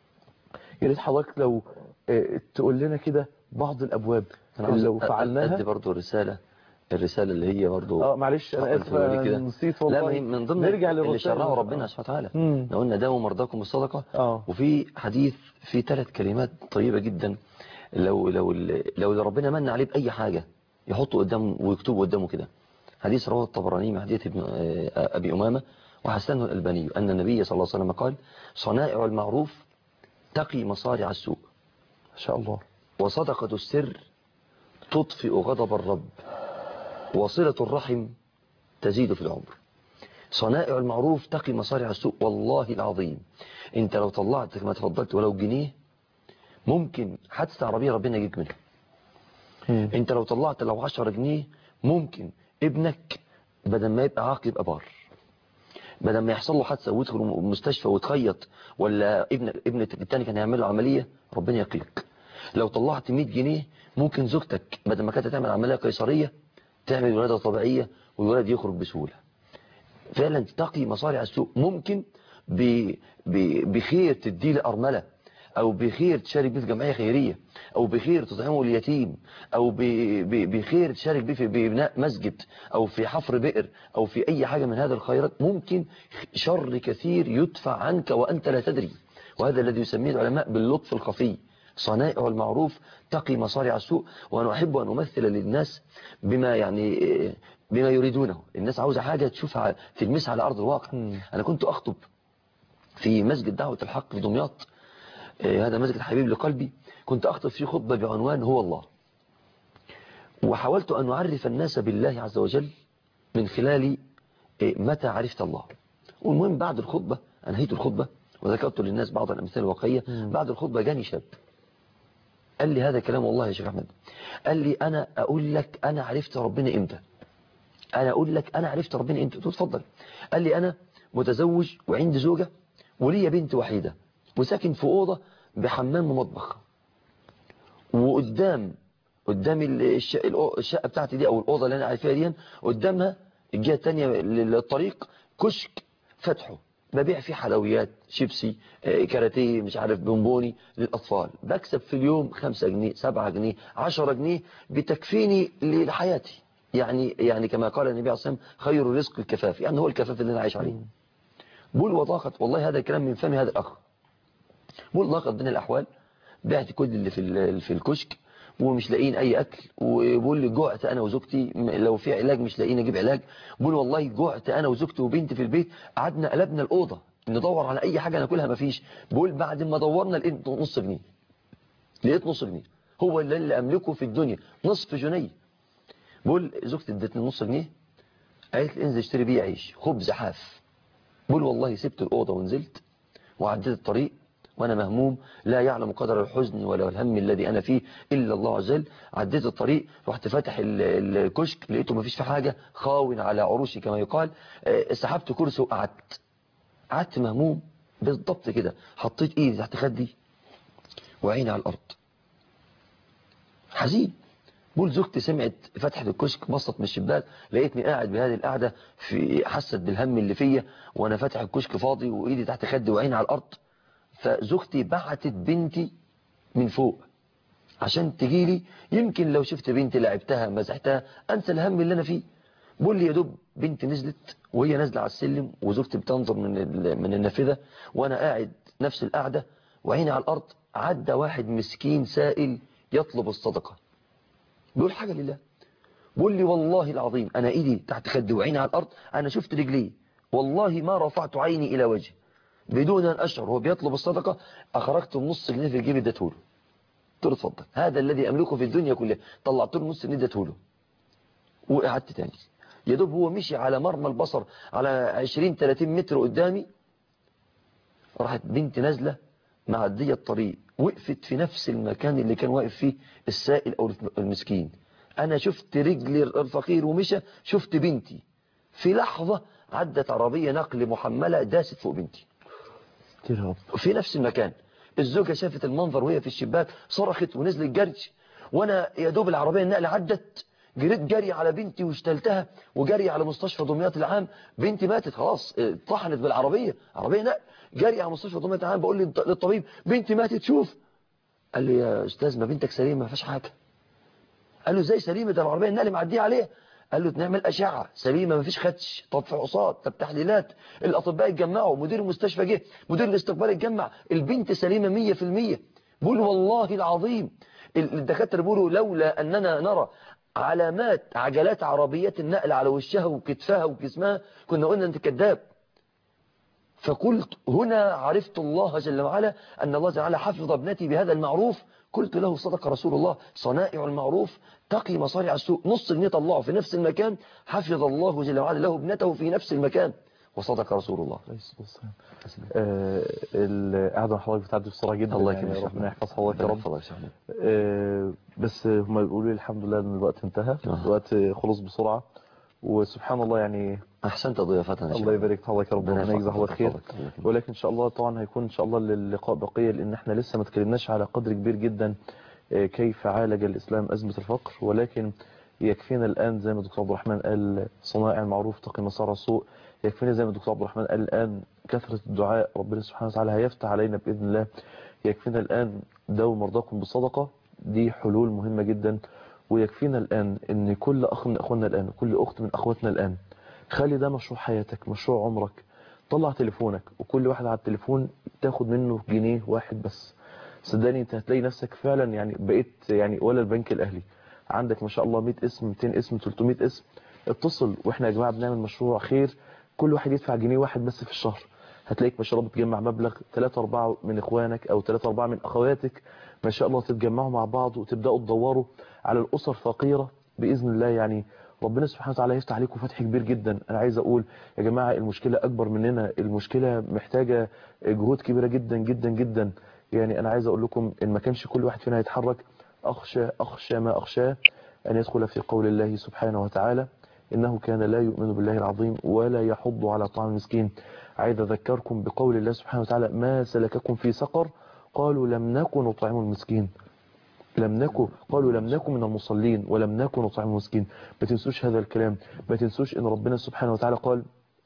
يا ريت حضرتك لو آه، تقول لنا كده بعض الابواب أنا اللي عاوز لو أ- أدي فعلناها برضو رسالة الرسالة اللي هي برضو اه معلش انا حط اسف في بالي كده. أنا نسيت لا والله ما هي من ضمن نرجع اللي للرسالة شرعه ربنا سبحانه وتعالى مم. لو قلنا داووا مرضاكم بالصدقة اه وفي حديث في ثلاث كلمات طيبة جدا لو لو لو اللي ربنا من عليه بأي حاجة يحطه قدامه ويكتبه قدامه كده حديث رواه الطبراني من حديث ابن آه، أبي أمامة وحسنه الألباني أن النبي صلى الله عليه وسلم قال صنائع المعروف تقي مصارع السوء ما شاء الله وصدقة السر تطفئ غضب الرب وصلة الرحم تزيد في العمر صنائع المعروف تقي مصارع السوء والله العظيم انت لو طلعت كما تفضلت ولو جنيه ممكن حادثة عربية ربنا يجيك منها مم. انت لو طلعت لو 10 جنيه ممكن ابنك بدل ما يبقى عاق يبقى بار بدل ما يحصل له حادثه ويدخل مستشفى وتخيط ولا ابن ابن التاني كان هيعمل له عمليه ربنا يقيك لو طلعت 100 جنيه ممكن زوجتك بدل ما كانت تعمل عمليه قيصريه تعمل ولاده طبيعيه والولد يخرج بسهوله فعلا تقي مصارع السوء ممكن ب... ب... بخير تدي لأرملة أو بخير تشارك بيه في جمعية خيرية أو بخير تطعمه اليتيم أو ب... ب... بخير تشارك بيه في ببناء مسجد أو في حفر بئر أو في أي حاجة من هذا الخيرات ممكن شر كثير يدفع عنك وأنت لا تدري وهذا الذي يسميه العلماء باللطف الخفي صنائع المعروف تقي مصارع السوء وأنا أحب أن أمثل للناس بما يعني بما يريدونه الناس عاوزة حاجة تشوفها تلمسها على أرض الواقع أنا كنت أخطب في مسجد دعوة الحق في دمياط آه، هذا مسجد حبيب لقلبي كنت أخطب فيه خطبة بعنوان هو الله وحاولت أن أعرف الناس بالله عز وجل من خلال آه، متى عرفت الله والمهم بعد الخطبة أنهيت الخطبة وذكرت للناس بعض الأمثال الواقعية بعد الخطبة جاني شاب قال لي هذا كلام والله يا شيخ أحمد قال لي أنا أقول لك أنا عرفت ربنا إمتى أنا أقول لك أنا عرفت ربنا إمتى قلت له اتفضل قال لي أنا متزوج وعندي زوجة وليا بنت وحيدة وساكن في أوضة بحمام ومطبخ وقدام قدام الش- الأو- الشقة بتاعتي دي أو الأوضة اللي أنا قاعد فيها دي قدامها الجهة التانية للطريق كشك فتحه ببيع فيه حلويات شيبسي آه، كاراتيه مش عارف بونبوني للأطفال بكسب في اليوم خمسة جنيه سبعة جنيه عشرة جنيه بتكفيني لحياتي يعني يعني كما قال النبي عليه الصلاة والسلام خير الرزق الكفاف يعني هو الكفاف اللي أنا عايش عليه بقول وضاقت والله هذا الكلام من فم هذا الأخ بقول ضاقت بين الأحوال بعت كل اللي في ال- في الكشك ومش لاقيين اي اكل وبقول لي جوعت انا وزوجتي م- لو في علاج مش لاقيين اجيب علاج بقول والله جوعت انا وزوجتي وبنتي في البيت قعدنا قلبنا الاوضه ندور على اي حاجه ناكلها مفيش بقول بعد ما دورنا لقيت نص جنيه لقيت نص جنيه هو اللي, اللي املكه في الدنيا نصف جنيه بقول زوجتي ادتني نص جنيه قالت لي انزل اشتري بيه عيش خبز حاف بقول والله سبت الاوضه ونزلت وعديت الطريق وأنا مهموم لا يعلم قدر الحزن ولا الهم الذي أنا فيه إلا الله عز وجل عديت الطريق رحت فاتح ال- الكشك لقيته مفيش في حاجة خاون على عروشي كما يقال آه، سحبت كرسي وقعدت قعدت مهموم بالضبط كده حطيت ايدي تحت خدي وعيني على الأرض حزين بقول زوجتي سمعت فتحة الكشك بصت من الشباك لقيتني قاعد بهذه القعدة في حست بالهم اللي فيا وانا فاتح الكشك فاضي وايدي تحت خدي وعيني على الارض فزوجتي بعتت بنتي من فوق عشان تجيلي يمكن لو شفت بنتي لعبتها مزحتها انسى الهم اللي انا فيه بقول لي يا دوب بنتي نزلت وهي نازله على السلم وزوجتي بتنظر من ال- من النافذه وانا قاعد نفس القعده وعيني على الارض عدى واحد مسكين سائل يطلب الصدقه بيقول حاجه لله بيقول لي والله العظيم انا ايدي تحت خدي وعيني على الارض انا شفت رجليه والله ما رفعت عيني الى وجهه بدون ان اشعر هو بيطلب الصدقه اخرجت النص جنيه في جيبي اديته له قلت له اتفضل هذا الذي املكه في الدنيا كلها طلعت له نص جنيه اديته له وقعدت تاني يا دوب هو مشي على مرمى البصر على 20 30 متر قدامي راحت بنتي نازله معديه الطريق وقفت في نفس المكان اللي كان واقف فيه السائل او المسكين انا شفت رجل الفقير ومشى شفت بنتي في لحظه عدت عربيه نقل محمله داست فوق بنتي كتير يا رب في نفس المكان الزوجة شافت المنظر وهي في الشباك صرخت ونزلت جري وانا يا دوب العربية النقل عدت جريت جري على بنتي واشتلتها وجري على مستشفى دمياط العام بنتي ماتت خلاص اه، طحنت بالعربية عربية نقل جري على مستشفى دمياط العام بقول للط- للطبيب بنتي ماتت شوف قال لي يا استاذ ما بنتك سليمة ما فيهاش حاجة قال له ازاي سليمة ده العربية النقل معديه عليها قال له نعمل أشعة سليمة مفيش خدش طب فحوصات طب تحليلات الأطباء اتجمعوا مدير المستشفى جه مدير الاستقبال اتجمع البنت سليمة مية في المية بقول والله العظيم ال- الدكاترة بيقولوا لولا أننا نرى علامات عجلات عربيات النقل على وشها وكتفها وجسمها كنا قلنا أنت كذاب فقلت هنا عرفت الله جل وعلا أن الله جل وعلا حفظ ابنتي بهذا المعروف قلت له صدق رسول الله صنائع المعروف تقي مصارع السوء نص جنيه طلعه في نفس المكان حفظ الله جل وعلا له ابنته في نفس المكان وصدق رسول الله عليه الصلاة والسلام. آه، القعدة مع حضرتك بتعدي بسرعة جدا الله يعني يكرمك ربنا يحفظ حضرتك يا ربنا رب يحفظك يا شيخ أحمد. آه، بس هم بيقولوا لي الحمد لله ان الوقت انتهى آه. الوقت خلص بسرعة وسبحان الله يعني أحسنت ضيافتنا يا شيخ الله أحمد. يبارك في حضرتك يا رب ربنا ربنا يجزا يحفظك حضرتك خير ويحفظك. الله يكرمك. ولكن ان شاء الله طبعا هيكون ان شاء الله للقاء بقية لان احنا لسه ما اتكلمناش على قدر كبير جدا آه، كيف عالج الاسلام ازمة الفقر ولكن يكفينا الان زي ما الدكتور عبد الرحمن قال صنائع المعروف تقي مسار السوء يكفينا زي ما الدكتور عبد الرحمن قال الان كثرة الدعاء ربنا سبحانه وتعالى هيفتح علينا باذن الله يكفينا الان داووا مرضاكم بالصدقة دي حلول مهمة جدا ويكفينا الآن ان كل أخ من أخواننا الآن كل أخت من أخواتنا الآن خلي ده مشروع حياتك مشروع عمرك طلع تليفونك وكل واحد على التليفون تاخد منه جنيه واحد بس صدقني انت هتلاقي نفسك فعلا يعني بقيت يعني ولا البنك الاهلي عندك ما شاء الله 100 اسم 200 اسم 300 اسم اتصل واحنا يا جماعه بنعمل مشروع خير كل واحد يدفع جنيه واحد بس في الشهر هتلاقيك ما شاء الله بتجمع مبلغ 3 4 من اخوانك او 3 4 من اخواتك ما شاء الله تتجمعوا مع بعض وتبداوا تدوروا على الاسر فقيره باذن الله يعني ربنا سبحانه وتعالى يفتح عليكم فتح كبير جدا انا عايز اقول يا جماعه المشكله اكبر مننا المشكله محتاجه جهود كبيره جدا جدا جدا يعني انا عايز اقول لكم ان ما كانش كل واحد فينا يتحرك اخشى اخشى ما اخشاه ان يدخل في قول الله سبحانه وتعالى إنه كان لا يؤمن بالله العظيم ولا يحض على طعام المسكين عايز أذكركم بقول الله سبحانه وتعالى ما سلككم في سقر قالوا لم نكن نطعم المسكين لم نكن قالوا لم نكن من المصلين ولم نكن نطعم المسكين ما تنسوش هذا الكلام ما تنسوش ان ربنا سبحانه وتعالى قال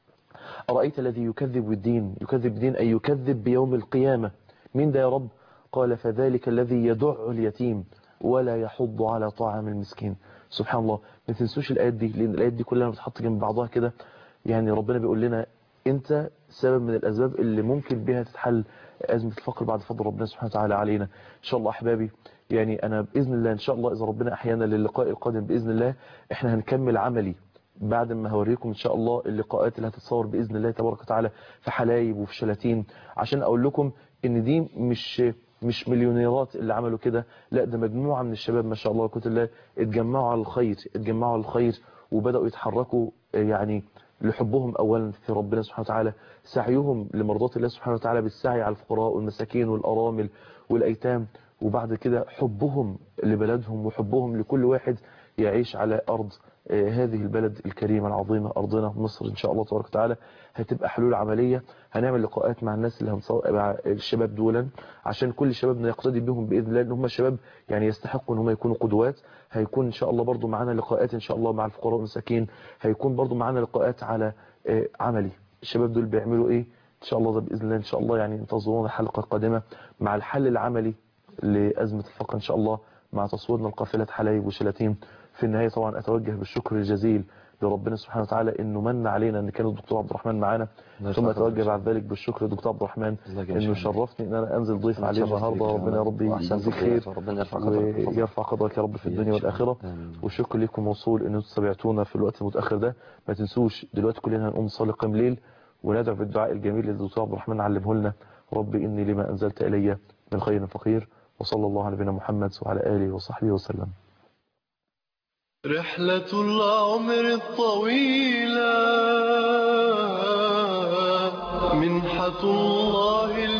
أرأيت الذي يكذب بالدين يكذب بالدين أي يكذب بيوم القيامة مين ده يا رب قال فذلك الذي يدع اليتيم ولا يحض على طعام المسكين سبحان الله ما تنسوش الآيات دي لأن الآيات دي كلها بتحط جنب بعضها كده يعني ربنا بيقول لنا انت سبب من الأسباب اللي ممكن بها تتحل أزمة الفقر بعد فضل ربنا سبحانه وتعالى علينا إن شاء الله أحبابي يعني أنا بإذن الله إن شاء الله إذا ربنا أحيانا للقاء القادم بإذن الله إحنا هنكمل عملي بعد ما هوريكم إن شاء الله اللقاءات اللي هتتصور بإذن الله تبارك وتعالى في حلايب وفي شلاتين عشان أقول لكم إن دي مش مش مليونيرات اللي عملوا كده لا ده مجموعة من الشباب ما شاء الله كنت الله اتجمعوا على الخير اتجمعوا على الخير وبدأوا يتحركوا يعني لحبهم أولا في ربنا سبحانه وتعالى سعيهم لمرضاة الله سبحانه وتعالى بالسعي على الفقراء والمساكين والأرامل والأيتام وبعد كده حبهم لبلدهم وحبهم لكل واحد يعيش على أرض هذه البلد الكريمة العظيمة أرضنا مصر إن شاء الله تبارك وتعالى هتبقى حلول عملية هنعمل لقاءات مع الناس اللي هنصور مع الشباب دولا عشان كل شبابنا يقتدي بهم بإذن الله إن هم شباب يعني يستحقوا إن هم يكونوا قدوات هيكون إن شاء الله برضو معانا لقاءات إن شاء الله مع الفقراء والمساكين هيكون برضو معانا لقاءات على عملي الشباب دول بيعملوا إيه إن شاء الله ده بإذن الله إن شاء الله يعني انتظرونا الحلقة القادمة مع الحل العملي لأزمة الفقر إن شاء الله مع تصويرنا لقافلة حلايب وشلاتين في النهاية طبعا أتوجه بالشكر الجزيل لربنا سبحانه وتعالى انه من علينا ان كان الدكتور عبد الرحمن معانا ثم اتوجه بعد ذلك بالشكر للدكتور عبد الرحمن انه شرفني ان انا انزل ضيف عليه النهارده ربنا يا رب يجزيك خير ويرفع قدرك يا رب في الدنيا والاخره والشكر لكم موصول ان انتم تابعتونا في الوقت المتاخر ده ما تنسوش دلوقتي كلنا هنقوم نصلي قيام ليل وندعو بالدعاء الجميل اللي الدكتور عبد الرحمن علمه لنا ربي اني لما انزلت الي من خير فقير وصلى الله على نبينا محمد وعلى اله وصحبه وسلم رحلة العمر الطويلة منحة الله